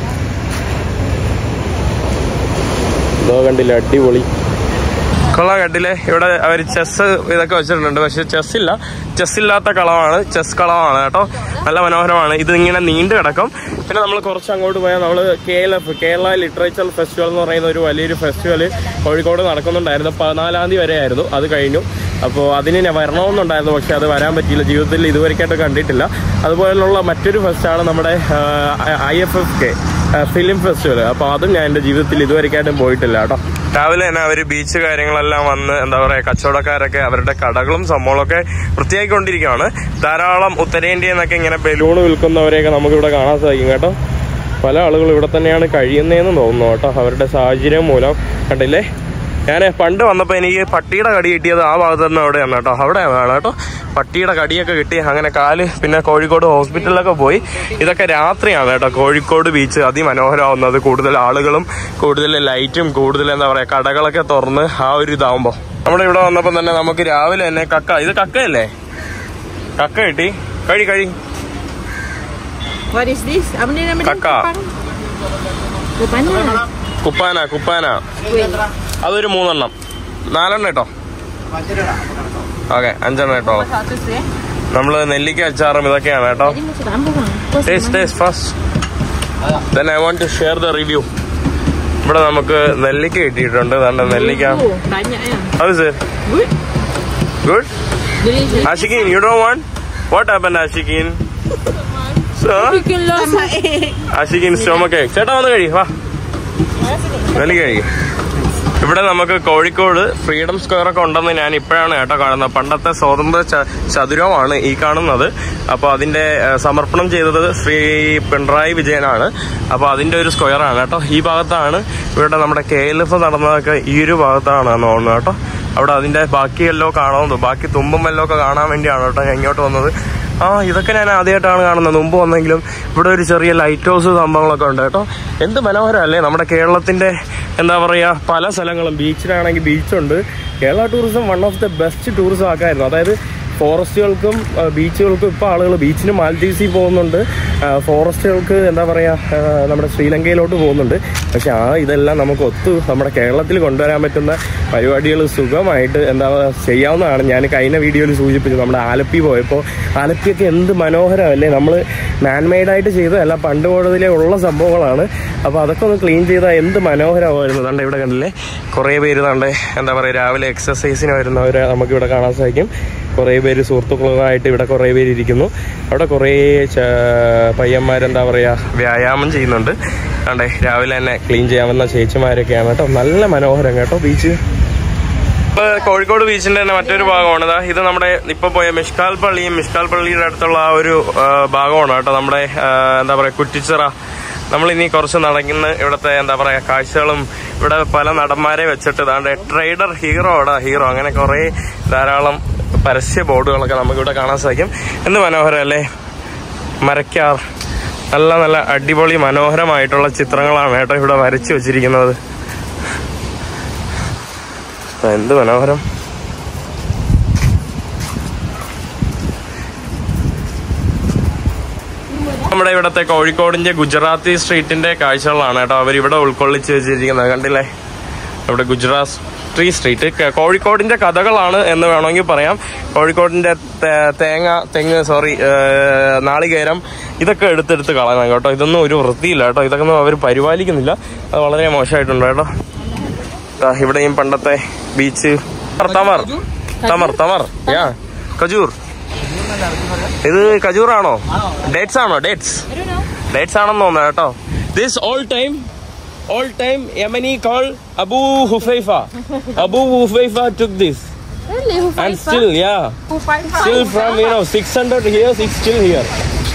എന്തോ കണ്ടില്ല അടിപൊളി കൊള്ളാം കണ്ടില്ലേ ഇവിടെ അവർ ചെസ് ഇതൊക്കെ വെച്ചിട്ടുണ്ട് പക്ഷെ ചെസ് ഇല്ല ചെസ് ഇല്ലാത്ത കളമാണ് ചെസ് കളമാണ് കേട്ടോ നല്ല മനോഹരമാണ് ഇത് ഇങ്ങനെ നീണ്ടു കിടക്കും പിന്നെ നമ്മൾ കുറച്ച് അങ്ങോട്ട് പോയാൽ നമ്മൾ K L F Kerala literature festival എന്ന് പറയുന്ന ഒരു വലിയൊരു ഫെസ്റ്റിവൽ കോഴിക്കോട് നടക്കുന്നുണ്ടായിരുന്നു പതിനാലാം തീയതി വരെ ആയിരുന്നു അത് കഴിഞ്ഞു അപ്പോൾ അതിന് ഞാൻ വരണമെന്നുണ്ടായിരുന്നു പക്ഷെ അത് വരാൻ പറ്റിയില്ല ജീവിതത്തിൽ ഇതുവരെയായിട്ട് കണ്ടിട്ടില്ല അതുപോലുള്ള മറ്റൊരു ഫെസ്റ്റാണ് നമ്മുടെ I F F K film festival അപ്പോൾ അതും ഞാൻ എൻ്റെ ജീവിതത്തിൽ ഇതുവരെയായിട്ടും പോയിട്ടില്ല കേട്ടോ രാവിലെ തന്നെ അവർ ബീച്ച് കാര്യങ്ങളെല്ലാം വന്ന് എന്താ പറയുക കച്ചവടക്കാരൊക്കെ അവരുടെ കടകളും സംഭവങ്ങളൊക്കെ വൃത്തിയാക്കിക്കൊണ്ടിരിക്കുകയാണ് ധാരാളം ഉത്തരേന്ത്യയിൽ നിന്നൊക്കെ ഇങ്ങനെ ബലൂൺ വിൽക്കുന്നവരെയൊക്കെ നമുക്കിവിടെ കാണാൻ സാധിക്കും കേട്ടോ പല ആളുകളും ഇവിടെ തന്നെയാണ് കഴിയുന്നതെന്ന് തോന്നുന്നു കേട്ടോ അവരുടെ സാഹചര്യം മൂലം കണ്ടില്ലേ ഞാൻ പണ്ട് വന്നപ്പോൾ എനിക്ക് പട്ടിയുടെ കടി കിട്ടിയത് ആ ഭാഗത്ത് തന്നെ അവിടെയാണ് കേട്ടോ അവിടെയാണ് കേട്ടോ പട്ടിയുടെ കടിയൊക്കെ കിട്ടി അങ്ങനെ കാല് പിന്നെ കോഴിക്കോട് ഹോസ്പിറ്റലിലൊക്കെ പോയി ഇതൊക്കെ രാത്രിയാണ് കേട്ടോ കോഴിക്കോട് ബീച്ച് അതിമനോഹരമാവുന്നത് കൂടുതൽ ആളുകളും കൂടുതൽ ലൈറ്റും കൂടുതൽ എന്താ പറയുക കടകളൊക്കെ തുറന്ന് ആ ഒരു ഇതാവുമ്പോൾ നമ്മുടെ ഇവിടെ വന്നപ്പോൾ തന്നെ നമുക്ക് രാവിലെ തന്നെ കക്ക ഇത് കക്കയല്ലേ കക്ക കിട്ടി കഴി കഴി What is this? Apa ni nama dia? Kakak. Kupang. കുപ്പാന കുപ്പാന അതൊരു മൂന്നെണ്ണം നാലെണ്ണം കേട്ടോ ഓക്കെ അഞ്ചെണ്ണം കേട്ടോ Satu sih. നമ്മള് നെല്ലിക്ക അച്ചാറും ഇതൊക്കെയാണ് കേട്ടോ Ini macam apa bang? Kau taste taste first then I want to share the review ഇവിടെ നമുക്ക് നെല്ലിക്ക കിട്ടിയിട്ടുണ്ട് ദാണ്ട നെല്ലിക്ക Oh, banyak ya. How is it? Good. Good? Delicious. Ashikin, you don't want? What happened, Ashikin? So, Bikin lo sama egg. Ashikin stomach ache. ചേട്ടാ വന്ന് കഴി വാ നെല്ലിക്ക കഴി ഇവിടെ നമുക്ക് കോഴിക്കോട് ഫ്രീഡം സ്ക്വയർ ഒക്കെ ഉണ്ടെന്ന് ഞാൻ ഇപ്പോഴാണ് കേട്ടോ കാണുന്നത് പണ്ടത്തെ സ്വാതന്ത്ര്യ ച- ചതുരമാണ് ഈ കാണുന്നത് അപ്പോൾ അതിന്റെ ഏഹ്, സമർപ്പണം ചെയ്തത് ശ്രീ പിണറായി വിജയനാണ് അപ്പോൾ അതിന്റെ ഒരു സ്ക്വയർ ആണ് കേട്ടോ ഈ ഭാഗത്താണ് ഇവിടെ നമ്മുടെ കെ എൽ എഫ് നടന്നതൊക്കെ ഈ ഒരു ഭാഗത്താണ് തോന്നുന്നത് കേട്ടോ അവിടെ അതിന്റെ ബാക്കി എല്ലോ കാണാമെന്ന് ബാക്കി തുമ്പും എല്ലോ ഒക്കെ കാണാൻ വേണ്ടിയാണ് കേട്ടോ ഞാൻ ഇങ്ങോട്ട് വന്നത് ആ ഇതൊക്കെ ഞാൻ ആദ്യമായിട്ടാണ് കാണുന്നത് മുമ്പ് വന്നെങ്കിലും ഇവിടെ ഒരു ചെറിയ ലൈറ്റ് ഹൗസ് സംഭവങ്ങളൊക്കെ ഉണ്ട് കേട്ടോ എന്ത് മനോഹരമല്ലേ നമ്മുടെ കേരളത്തിന്റെ എന്താ പറയാ പല സ്ഥലങ്ങളും ബീച്ചിലാണെങ്കിൽ ബീച്ചുണ്ട് Kerala tourism one of the best tourism ആക്കായിരുന്നു അതായത് ഫോറസ്റ്റുകൾക്കും ആ, ബീച്ചുകൾക്കും ഇപ്പോൾ ആളുകൾ ബീച്ചിന് മാൽദീവ്സിൽ പോകുന്നുണ്ട് ആ, ഫോറസ്റ്റുകൾക്ക് എന്താ പറയുക നമ്മുടെ ശ്രീലങ്കയിലോട്ട് പോകുന്നുണ്ട് പക്ഷെ ആ ഇതെല്ലാം നമുക്ക് ഒത്തു നമ്മുടെ കേരളത്തിൽ കൊണ്ടുവരാൻ പറ്റുന്ന പരിപാടികൾ സുഖമായിട്ട് എന്താ ചെയ്യാവുന്നതാണ് ഞാൻ കഴിഞ്ഞ വീഡിയോയിൽ സൂചിപ്പിച്ചു നമ്മുടെ ആലപ്പി പോയപ്പോൾ ആലപ്പിയൊക്കെ എന്ത് മനോഹരമല്ലേ നമ്മൾ മാൻമെയ്ഡായിട്ട് ചെയ്തതല്ല പണ്ട് മുതലേ ഉള്ള സംഭവങ്ങളാണ് അപ്പോൾ അതൊക്കെ ഒന്ന് ക്ലീൻ ചെയ്താൽ എന്ത് മനോഹരമായിരുന്നു ദാണ്ട് ഇവിടെ കണ്ടില്ലേ കുറേ പേര് ദാണ്ട് എന്താ പറയുക രാവിലെ എക്സസൈസിന് വരുന്നവരെ നമുക്കിവിടെ കാണാൻ സാധിക്കും കുറേ പേര് സുഹൃത്തുക്കളുമായിട്ട് ഇവിടെ കുറേ പേര് ഇരിക്കുന്നു അവിടെ കുറേ ച- പയ്യന്മാരെന്താ പറയുക വ്യായാമം ചെയ്യുന്നുണ്ട് കണ്ടേ രാവിലെ തന്നെ ക്ലീൻ ചെയ്യാവുന്ന ചേച്ചിമാരൊക്കെയാണ് കേട്ടോ നല്ല മനോഹരം കേട്ടോ ബീച്ച് ഇപ്പൊ കോഴിക്കോട് ബീച്ചിന്റെ തന്നെ മറ്റൊരു ഭാഗമാണ് ദാ ഇത് നമ്മുടെ ഇപ്പൊ പോയ മിഷ്കാൽ പള്ളിയും മിഷ്കാൽ പള്ളിയുടെ അടുത്തുള്ള ആ ഒരു ആ, ഭാഗമാണ് കേട്ടോ നമ്മുടെ ആ, എന്താ പറയാ കുറ്റിച്ചിറ നമ്മൾ ഇനി കുറച്ച് നടക്കുന്ന ഇവിടുത്തെ എന്താ പറയാ കാഴ്ചകളും ഇവിടെ പല നടന്മാരെ വെച്ചിട്ട് ഇതാണ്ട് ട്രേഡർ ഹീറോ ആണ് ഹീറോ അങ്ങനെ കുറെ ധാരാളം പരസ്യ ബോർഡുകളൊക്കെ നമുക്ക് ഇവിടെ കാണാൻ സാധിക്കും എന്ത് മനോഹരം അല്ലേ മരക്കാർ നല്ല നല്ല അടിപൊളി മനോഹരമായിട്ടുള്ള ചിത്രങ്ങളാണ് കേട്ടോ ഇവിടെ വരച്ചു വെച്ചിരിക്കുന്നത് എന്ത് മനോഹരം നമ്മുടെ ഇവിടത്തെ കോഴിക്കോടിന്റെ ഗുജറാത്തി സ്ട്രീറ്റിന്റെ കാഴ്ചകളാണ് കേട്ടോ അവർ ഇവിടെ ഉൾക്കൊള്ളിച്ച് വെച്ചിരിക്കുന്നത് കണ്ടില്ലേ ഇവിടെ ഗുജറാത്തി സ്ട്രീറ്റ് ക- കോഴിക്കോടിന്റെ കഥകളാണ് എന്ന് വേണമെങ്കിൽ പറയാം കോഴിക്കോടിന്റെ തേ- തേങ്ങ തെങ്ങ് സോറി നാളികേരം ഇതൊക്കെ എടുത്തെടുത്ത് കളയണം കേട്ടോ ഇതൊന്നും ഒരു വൃത്തിയില്ല കേട്ടോ ഇതൊക്കെ ഒന്നും അവർ പരിപാലിക്കുന്നില്ല അത് വളരെ മോശമായിട്ടുണ്ട് കേട്ടോ ദാ ഇവിടെയും പണ്ടത്തെ ബീച്ച് തമർ തമർ തമർ യാ കജൂർ ഇത് കജൂറാണോ ഡേറ്റ്സ് ആണോ ഡേറ്റ്സ് ഡേറ്റ്സ് ആണെന്ന് തോന്നുന്നു കേട്ടോ this all time all time Yemeni call Abu Hufaifa Abu Hufaifa took this Really? Who and fight still യാ Who fight still from you know six hundred here six still here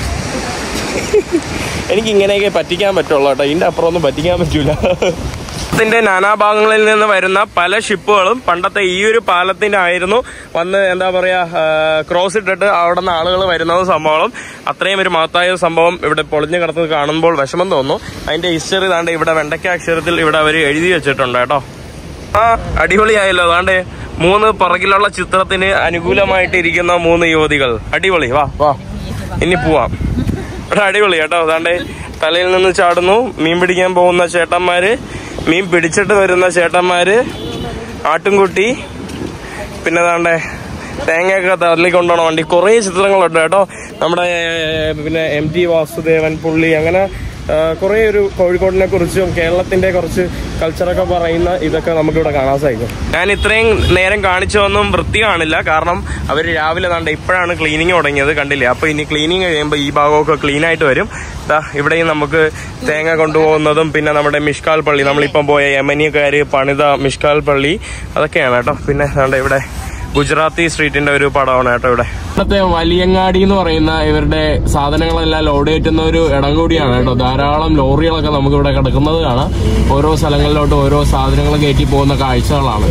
എനിക്ക് ഇങ്ങനെയൊക്കെ പറ്റിക്കാൻ പറ്റുള്ളൂ കേട്ടോ ഇതിന്റെ അപ്പുറം ഒന്നും പറ്റിക്കാൻ പറ്റൂല ത്തിന്റെ നാനാഭാഗങ്ങളിൽ നിന്ന് വരുന്ന പല ഷിപ്പുകളും പണ്ടത്തെ ഈ ഒരു പാലത്തിന്റെ ആയിരുന്നു വന്ന് എന്താ പറയാ ക്രോസ് ഇട്ടിട്ട് അവിടെ നിന്ന് ആളുകൾ വരുന്നത് സംഭവം അത്രയും ഒരു മഹത്തായ ഒരു സംഭവം ഇവിടെ പൊളിഞ്ഞു കിടന്നത് കാണുമ്പോൾ വിഷമം തോന്നുന്നു അതിന്റെ ഹിസ്റ്ററി താണ്ട് ഇവിടെ വെണ്ടയ്ക്ക അക്ഷരത്തിൽ ഇവിടെ അവർ എഴുതി വെച്ചിട്ടുണ്ട് കേട്ടോ ആ അടിപൊളിയായല്ലോ അതാണ്ട് മൂന്ന് പുറകിലുള്ള ചിത്രത്തിന് അനുകൂലമായിട്ട് ഇരിക്കുന്ന മൂന്ന് യുവതികൾ അടിപൊളി വാ വാ ഇനി പോവാം ഇവിടെ അടിപൊളി കേട്ടോ അതാണ്ട് തലയിൽ നിന്ന് ചാടുന്നു മീൻ പിടിക്കാൻ പോകുന്ന ചേട്ടന്മാര് മീൻ പിടിച്ചിട്ട് വരുന്ന ചേട്ടന്മാര് ആട്ടുംകുട്ടി പിന്നെ അതാണ്ട് തേങ്ങയൊക്കെ തള്ളി കൊണ്ടുപോണ വണ്ടി കുറേ ചിത്രങ്ങളുണ്ട് കേട്ടോ നമ്മുടെ ഏർ, പിന്നെ എം ടി വാസുദേവൻ പുള്ളി അങ്ങനെ കുറേ ഒരു കോഴിക്കോടിനെ കുറിച്ചും കേരളത്തിന്റെ കുറച്ച് കൾച്ചറൊക്കെ പറയുന്ന ഇതൊക്കെ നമുക്കിവിടെ കാണാൻ സാധിക്കും ഞാൻ ഇത്രയും നേരം കാണിച്ചതൊന്നും വൃത്തി കാണില്ല കാരണം അവർ രാവിലെ കണ്ട ഇപ്പോഴാണ് ക്ലീനിങ് തുടങ്ങിയത് കണ്ടില്ലേ അപ്പൊ ഇനി ക്ലീനിങ് കഴിയുമ്പോൾ ഈ ഭാഗമൊക്കെ ക്ലീൻ ആയിട്ട് വരും ദാ ഇവിടെയും നമുക്ക് തേങ്ങ കൊണ്ടുപോകുന്നതും പിന്നെ നമ്മുടെ മിഷ്കാൽ പള്ളി നമ്മളിപ്പം പോയ യമനിയക്കാര് പണിത മിഷ്കാൽ പള്ളി അതൊക്കെയാണ് കേട്ടോ പിന്നെ ദാണ്ട ഇവിടെ ഗുജറാത്തി സ്ട്രീറ്റിന്റെ ഒരു പടമാണ് കേട്ടോ ഇവിടെ ഇന്നത്തെ വലിയങ്ങാടി എന്ന് പറയുന്ന ഇവരുടെ സാധനങ്ങളെല്ലാം ലോഡ് കയറ്റുന്ന ഒരു ഇടം കൂടിയാണ് കേട്ടോ ധാരാളം ലോറികളൊക്കെ നമുക്ക് ഇവിടെ കിടക്കുന്നത് കാണാം ഓരോ സ്ഥലങ്ങളിലോട്ട് ഓരോ സാധനങ്ങൾ കയറ്റി പോകുന്ന കാഴ്ചകളാണ്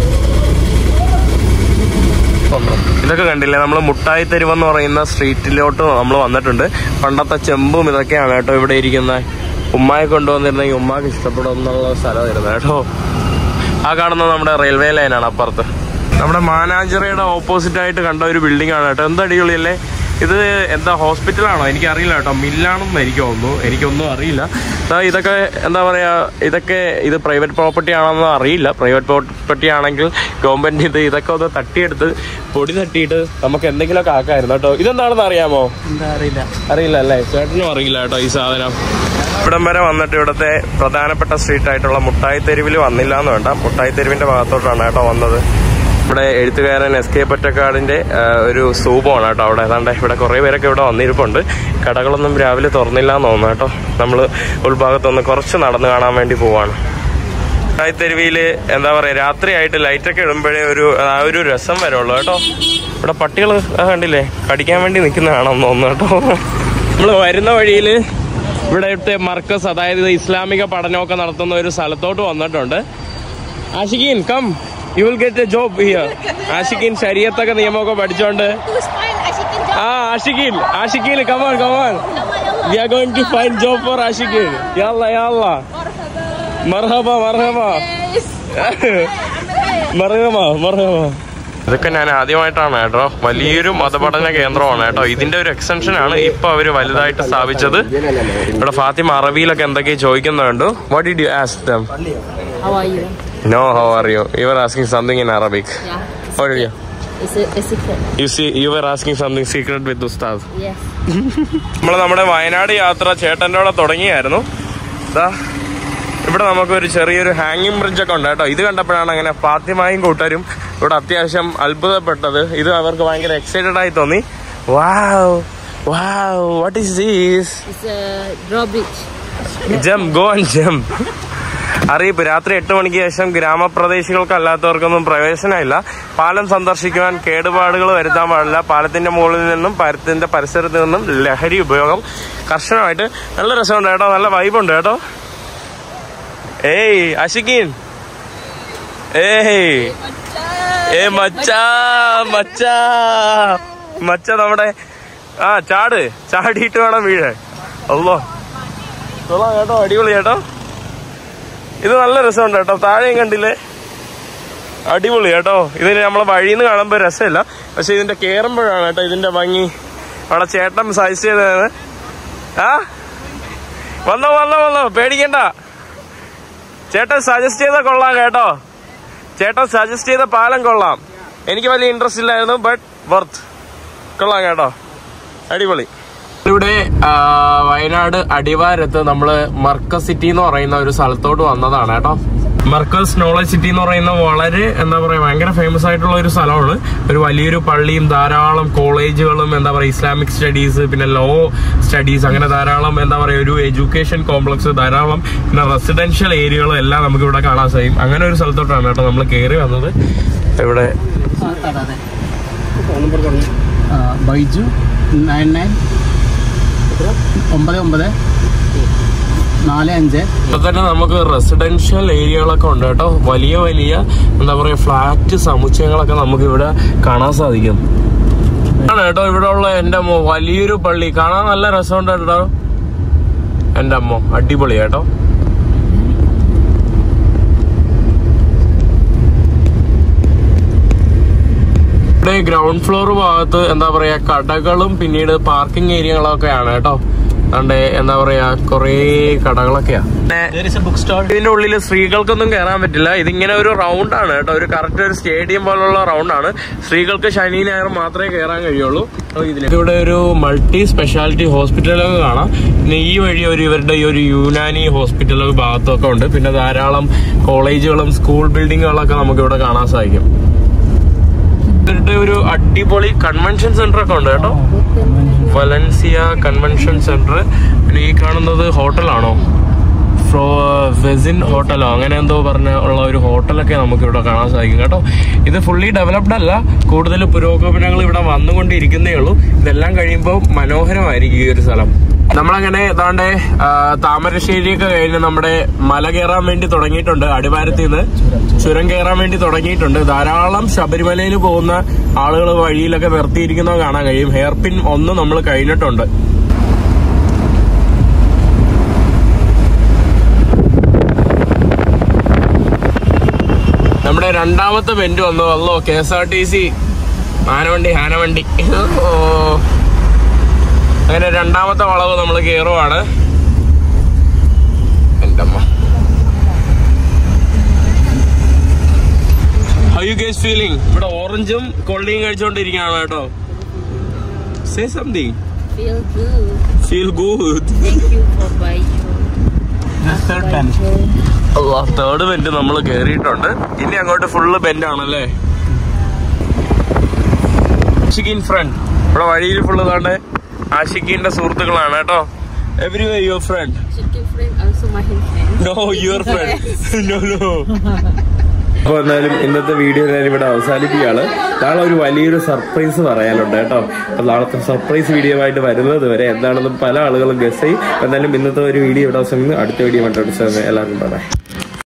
ഇതൊക്കെ കണ്ടില്ലേ നമ്മൾ മുട്ടായി തെരുവെന്ന് പറയുന്ന സ്ട്രീറ്റിലോട്ട് നമ്മൾ വന്നിട്ടുണ്ട് പണ്ടത്തെ ചെമ്പും ഇതൊക്കെയാണ് കേട്ടോ ഇവിടെ ഇരിക്കുന്ന ഉമ്മായെ കൊണ്ടുവന്നിരുന്നെങ്കിൽ ഉമ്മാക്ക് ഇഷ്ടപ്പെടുന്നുള്ള സ്ഥലമായിരുന്നു കേട്ടോ ആ കാണുന്നത് നമ്മുടെ റെയിൽവേ ലൈനാണ് അപ്പുറത്ത് നമ്മുടെ മാനാഞ്ചിറയുടെ ഓപ്പോസിറ്റ് ആയിട്ട് കണ്ട ഒരു ബിൽഡിംഗ് ആണ് കേട്ടോ എന്താ അടിപൊളിയല്ലേ ഇത് എന്താ ഹോസ്പിറ്റലാണോ എനിക്ക് അറിയില്ല കേട്ടോ മില്ലാണെന്ന് എനിക്ക് തോന്നുന്നു എനിക്കൊന്നും അറിയില്ല ദാ ഇതൊക്കെ എന്താ പറയാ ഇതൊക്കെ ഇത് പ്രൈവറ്റ് പ്രോപ്പർട്ടി ആണെന്ന് അറിയില്ല പ്രൈവറ്റ് പ്രോപ്പർട്ടി ആണെങ്കിൽ ഗവൺമെന്റ് ഇത് ഇതൊക്കെ ഒന്ന് തട്ടിയെടുത്ത് പൊടി തട്ടിയിട്ട് നമുക്ക് എന്തെങ്കിലുമൊക്കെ ആക്കായിരുന്നു കേട്ടോ ഇതെന്താണെന്ന് അറിയാമോ അറിയില്ല അറിയില്ല അല്ലേ ചേട്ടനും അറിയില്ല കേട്ടോ ഈ സാധനം ഇവിടം വരെ വന്നിട്ട് ഇവിടുത്തെ പ്രധാനപ്പെട്ട സ്ട്രീറ്റ് ആയിട്ടുള്ള മുട്ടായി തെരുവിൽ വന്നില്ല എന്ന് വേണ്ട മുട്ടായി തെരുവിന്റെ ഭാഗത്തോട്ടാണ് കേട്ടോ വന്നത് ഇവിടെ എഴുത്തുകാരൻ എസ് കെ പൊറ്റക്കാടിന്റെ ആ, ഒരു സ്തൂപമാണ് കേട്ടോ അവിടെ ഏതാണ്ട് ഇവിടെ കുറേ പേരൊക്കെ ഇവിടെ വന്നിരിപ്പുണ്ട് കടകളൊന്നും രാവിലെ തുറന്നില്ല എന്ന് തോന്നുന്നു കേട്ടോ നമ്മൾ ഉൾഭാഗത്തൊന്ന് കുറച്ച് നടന്നു കാണാൻ വേണ്ടി പോവാണ് തെരുവിയില് എന്താ പറയാ രാത്രിയായിട്ട് ലൈറ്റൊക്കെ ഇടുമ്പോഴേ ഒരു ആ ഒരു രസം വരുള്ളൂ കേട്ടോ ഇവിടെ പട്ടികൾ കണ്ടില്ലേ കടിക്കാൻ വേണ്ടി നിൽക്കുന്നതാണെന്ന് തോന്നുന്നു കേട്ടോ നമ്മൾ വരുന്ന വഴിയിൽ ഇവിടുത്തെ മർക്കസ് അതായത് ഇസ്ലാമിക പഠനമൊക്കെ നടത്തുന്ന ഒരു സ്ഥലത്തോട്ട് വന്നിട്ടുണ്ട് Ashiqeen come you will get a job here Ashiqeen ശരീരത്തൊക്കെ നിയമമൊക്കെ പഠിച്ചോണ്ട് Who's fine? I should get ആ Ashiqeen Ashiqeen come on come on we are going to find job for Ashiqeen യാല്ല യാല്ല മർഹബ മർഹബ മർഹബ മർഹബ ഇതൊക്കെ ഞാൻ ആദ്യമായിട്ടാണ് കേട്ടോ വലിയൊരു മതപഠന കേന്ദ്രമാണ് കേട്ടോ ഇതിന്റെ ഒരു എക്സ്റ്റൻഷൻ ആണ് ഇപ്പൊ അവര് വലുതായിട്ട് സ്ഥാപിച്ചത് ഇവിടെ ഫാത്തിമ അറബിയിലൊക്കെ എന്തൊക്കെയോ ചോദിക്കുന്നുണ്ട് what did you ask them How are you? No how are you you are asking something in Arabic Yeah. What you It's a, a secret. You see you are asking something secret with ഉസ്താദ് Yes. നമ്മൾ നമ്മുടെ വയനാട് യാത്ര ചേട്ടൻ്റെ കൂടെ തുടങ്ങിയായിരുന്നു ദാ ഇവിടെ നമുക്കൊരു ചെറിയൊരു ഹാങ്ങിങ് ബ്രിഡ്ജ് ഒക്കെ ഉണ്ട് കേട്ടോ ഇത് കണ്ടപ്പോഴാണ് അങ്ങനെ ഫാത്തിമായും കൂട്ടരും ഇവിടെ അത്യാവശ്യം അത്ഭുതപ്പെട്ടത് ഇത് അവർക്ക് ഭയങ്കര എക്സൈറ്റഡ് ആയി തോന്നി wow wow what is these It's a drawbridge. Jump go and jump അറിയിപ്പ് രാത്രി എട്ട് മണിക്ക് ശേഷം ഗ്രാമപ്രദേശികൾക്കല്ലാത്തവർക്കൊന്നും പ്രവേശനമില്ല പാലം സന്ദർശിക്കുവാൻ കേടുപാടുകൾ വരുത്താൻ പാടില്ല പാലത്തിന്റെ മുകളിൽ നിന്നും പാലത്തിന്റെ പരിസരത്ത് നിന്നും ലഹരി ഉപയോഗം കർശനമായിട്ട് നല്ല രസമുണ്ട് കേട്ടോ നല്ല വൈബുണ്ട് കേട്ടോ ഏയ് അഷിക്കീൻ ഏയ് ഏ മച്ചാ മച്ചാ മച്ച നമ്മുടെ ആ ചാട് ചാടിയിട്ട് വേണം വീഴാൻ അല്ലോ കൊള്ളാം കേട്ടോ അടിപൊളി കേട്ടോ ഇത് നല്ല രസമുണ്ട് കേട്ടോ താഴെയും കണ്ടില്ലേ അടിപൊളി കേട്ടോ ഇതിന് നമ്മളെ വഴിയിൽ നിന്ന് കാണുമ്പോൾ രസമില്ല പക്ഷെ ഇതിന്റെ കേറുമ്പോഴാണ് കേട്ടോ ഇതിന്റെ ഭംഗി അവിടെ ചേട്ടൻ സജസ്റ്റ് ചെയ്തത് ആ വന്നോ വന്നോ വന്നോ പേടിക്കണ്ട ചേട്ടൻ സജസ്റ്റ് ചെയ്ത കൊള്ളാം കേട്ടോ ചേട്ടൻ സജസ്റ്റ് ചെയ്ത പാലം കൊള്ളാം എനിക്ക് വലിയ ഇൻട്രസ്റ്റ് ഇല്ലായിരുന്നു ബട്ട് വർത്ത് കൊള്ളാം കേട്ടോ അടിപൊളി ഇവിടെ ആ, വയനാട് അടിവാരത്ത് നമ്മള് മർക്കസ് സിറ്റി എന്ന് പറയുന്ന ഒരു സ്ഥലത്തോട്ട് വന്നതാണ് കേട്ടോ മർക്കസ് നോളജ് സിറ്റി എന്ന് പറയുന്ന വളരെ എന്താ പറയാ ഭയങ്കര ഫേമസ് ആയിട്ടുള്ള ഒരു സ്ഥലമാണ് ഒരു വലിയൊരു പള്ളിയും ധാരാളം കോളേജുകളും എന്താ പറയാ ഇസ്ലാമിക് സ്റ്റഡീസ് പിന്നെ ലോ സ്റ്റഡീസ് അങ്ങനെ ധാരാളം എന്താ പറയാ ഒരു എഡ്യൂക്കേഷൻ കോംപ്ലക്സ് ധാരാളം പിന്നെ റെസിഡൻഷ്യൽ ഏരിയകളും എല്ലാം നമുക്ക് ഇവിടെ കാണാൻ സാധിക്കും അങ്ങനെ ഒരു സ്ഥലത്തോട്ടാണ് കേട്ടോ നമ്മൾ കയറി വന്നത് ഇവിടെ ബൈജു നയൻ നയൻ ഒമ്പത് ഒമ്പത് നാല് അഞ്ച് ഇപ്പൊ തന്നെ നമുക്ക് റെസിഡൻഷ്യൽ ഏരിയകളൊക്കെ ഉണ്ട് കേട്ടോ വലിയ വലിയ എന്താ പറയാ ഫ്ലാറ്റ് സമുച്ചയങ്ങളൊക്കെ നമുക്ക് ഇവിടെ കാണാൻ സാധിക്കും ആണ് കേട്ടോ ഇവിടെ ഉള്ള എന്റെ അമ്മ വലിയൊരു പള്ളി കാണാൻ നല്ല രസമുണ്ട് കേട്ടോ എന്റെ അമ്മ അടിപൊളി കേട്ടോ ഇവിടെ ഗ്രൗണ്ട് ഫ്ലോർ ഭാഗത്ത് എന്താ പറയാ കടകളും പിന്നീട് പാർക്കിംഗ് ഏരിയകളൊക്കെയാണ് കേട്ടോ അതുകൊണ്ട് എന്താ പറയാ കൊറേ കടകളൊക്കെയാ ബുക്ക് സ്റ്റോൾ ഇതിന്റെ ഉള്ളിൽ സ്ത്രീകൾക്കൊന്നും കയറാൻ പറ്റില്ല ഇതിങ്ങനെ ഒരു റൗണ്ട് ആണ് കേട്ടോ ഒരു കറക്റ്റ് ഒരു സ്റ്റേഡിയം പോലുള്ള റൗണ്ട് ആണ് സ്ത്രീകൾക്ക് ശനി ഞായർ മാത്രമേ കയറാൻ കഴിയുള്ളൂ അപ്പൊ ഇതിന് ഇവിടെ ഒരു മൾട്ടി സ്പെഷ്യാലിറ്റി ഹോസ്പിറ്റലൊക്കെ കാണാം പിന്നെ ഈ വഴി ഒരു ഇവരുടെ ഈ ഒരു യുനാനി ഹോസ്പിറ്റലൊക്കെ ഭാഗത്തൊക്കെ ഉണ്ട് പിന്നെ ധാരാളം കോളേജുകളും സ്കൂൾ ബിൽഡിങ്ങുകളൊക്കെ നമുക്ക് ഇവിടെ കാണാൻ സാധിക്കും ഇവരുടെ ഒരു അടിപൊളി കൺവെൻഷൻ സെന്റർ ഒക്കെ ഉണ്ട് കേട്ടോ വലൻസിയ കൺവെൻഷൻ സെന്റർ പിന്നെ ഈ കാണുന്നത് ഹോട്ടലാണോ ഫ്രോ വെസിൻ ഹോട്ടലോ അങ്ങനെ എന്തോ പറഞ്ഞ ഉള്ള ഒരു ഹോട്ടലൊക്കെ നമുക്ക് ഇവിടെ കാണാൻ സാധിക്കും കേട്ടോ ഇത് ഫുള്ളി ഡെവലപ്ഡ് അല്ല കൂടുതൽ പുരോഗമനങ്ങൾ ഇവിടെ വന്നുകൊണ്ടിരിക്കുന്നേ ഉള്ളൂ ഇതെല്ലാം കഴിയുമ്പോൾ മനോഹരമായിരിക്കും ഈ ഒരു സ്ഥലം നമ്മളങ്ങനെ ഏതാണ്ട് ആ, താമരശ്ശേരിയൊക്കെ കഴിഞ്ഞ് നമ്മുടെ മല കയറാൻ വേണ്ടി തുടങ്ങിയിട്ടുണ്ട് അടിവാരത്തിൽ നിന്ന് ചുരം കയറാൻ വേണ്ടി തുടങ്ങിയിട്ടുണ്ട് ധാരാളം ശബരിമലയിൽ പോകുന്ന ആളുകൾ വഴിയിലൊക്കെ നിർത്തിയിരിക്കുന്നത് കാണാൻ കഴിയും ഹെയർ പിൻ ഒന്ന് നമ്മൾ കഴിഞ്ഞിട്ടുണ്ട് നമ്മുടെ രണ്ടാമത്തെ ബെൻഡ് വന്നു വന്നോ K S R T C ആനവണ്ടി ആനവണ്ടി ഓ അങ്ങനെ രണ്ടാമത്തെ വളവ് നമ്മൾ കയറുവാണ് എൻ്റെ അമ്മ ഹൗ യു ഗേസ് ഫീലിംഗ് ഇവിടെ ഓറഞ്ചും കൊള്ളിയും കഴിച്ചോണ്ടിരിക്കുകയാണ് കേട്ടോ say something Feel good. Feel good Thank you for buying. Third bend നമ്മൾ കയറിയിട്ടുണ്ട് ഇനി അങ്ങോട്ട് ഫുള്ള് ബെൻഡാണല്ലേ ആഷിഖിൻ ഫ്രണ്ട് ഇവിടെ വഴിയിൽ ഫുള്ള് താണ്ട് ആഷിഖിന്റെ സുഹൃത്തുക്കളാണ് കേട്ടോ every way your friend Chicken friend, also my friend. No your friend no no അപ്പോൾ എന്നാലും ഇന്നത്തെ വീഡിയോ ഞാൻ ഇവിടെ അവസാനിപ്പിക്കുകയാണ് നാളെ ഒരു വലിയൊരു സർപ്രൈസ് പറയാനുണ്ട് കേട്ടോ അപ്പോൾ നാളത്തെ സർപ്രൈസ് വീഡിയോ ആയിട്ട് വരുന്നത് വരെ എന്താണെന്ന് പല ആളുകളും ഗസ് ചെയ്യും എന്നാലും ഇന്നത്തെ ഒരു വീഡിയോ ഇവിടെ അവസാനിക്കുന്നു അടുത്ത വീഡിയോ കണ്ടു എല്ലാവർക്കും പറയാം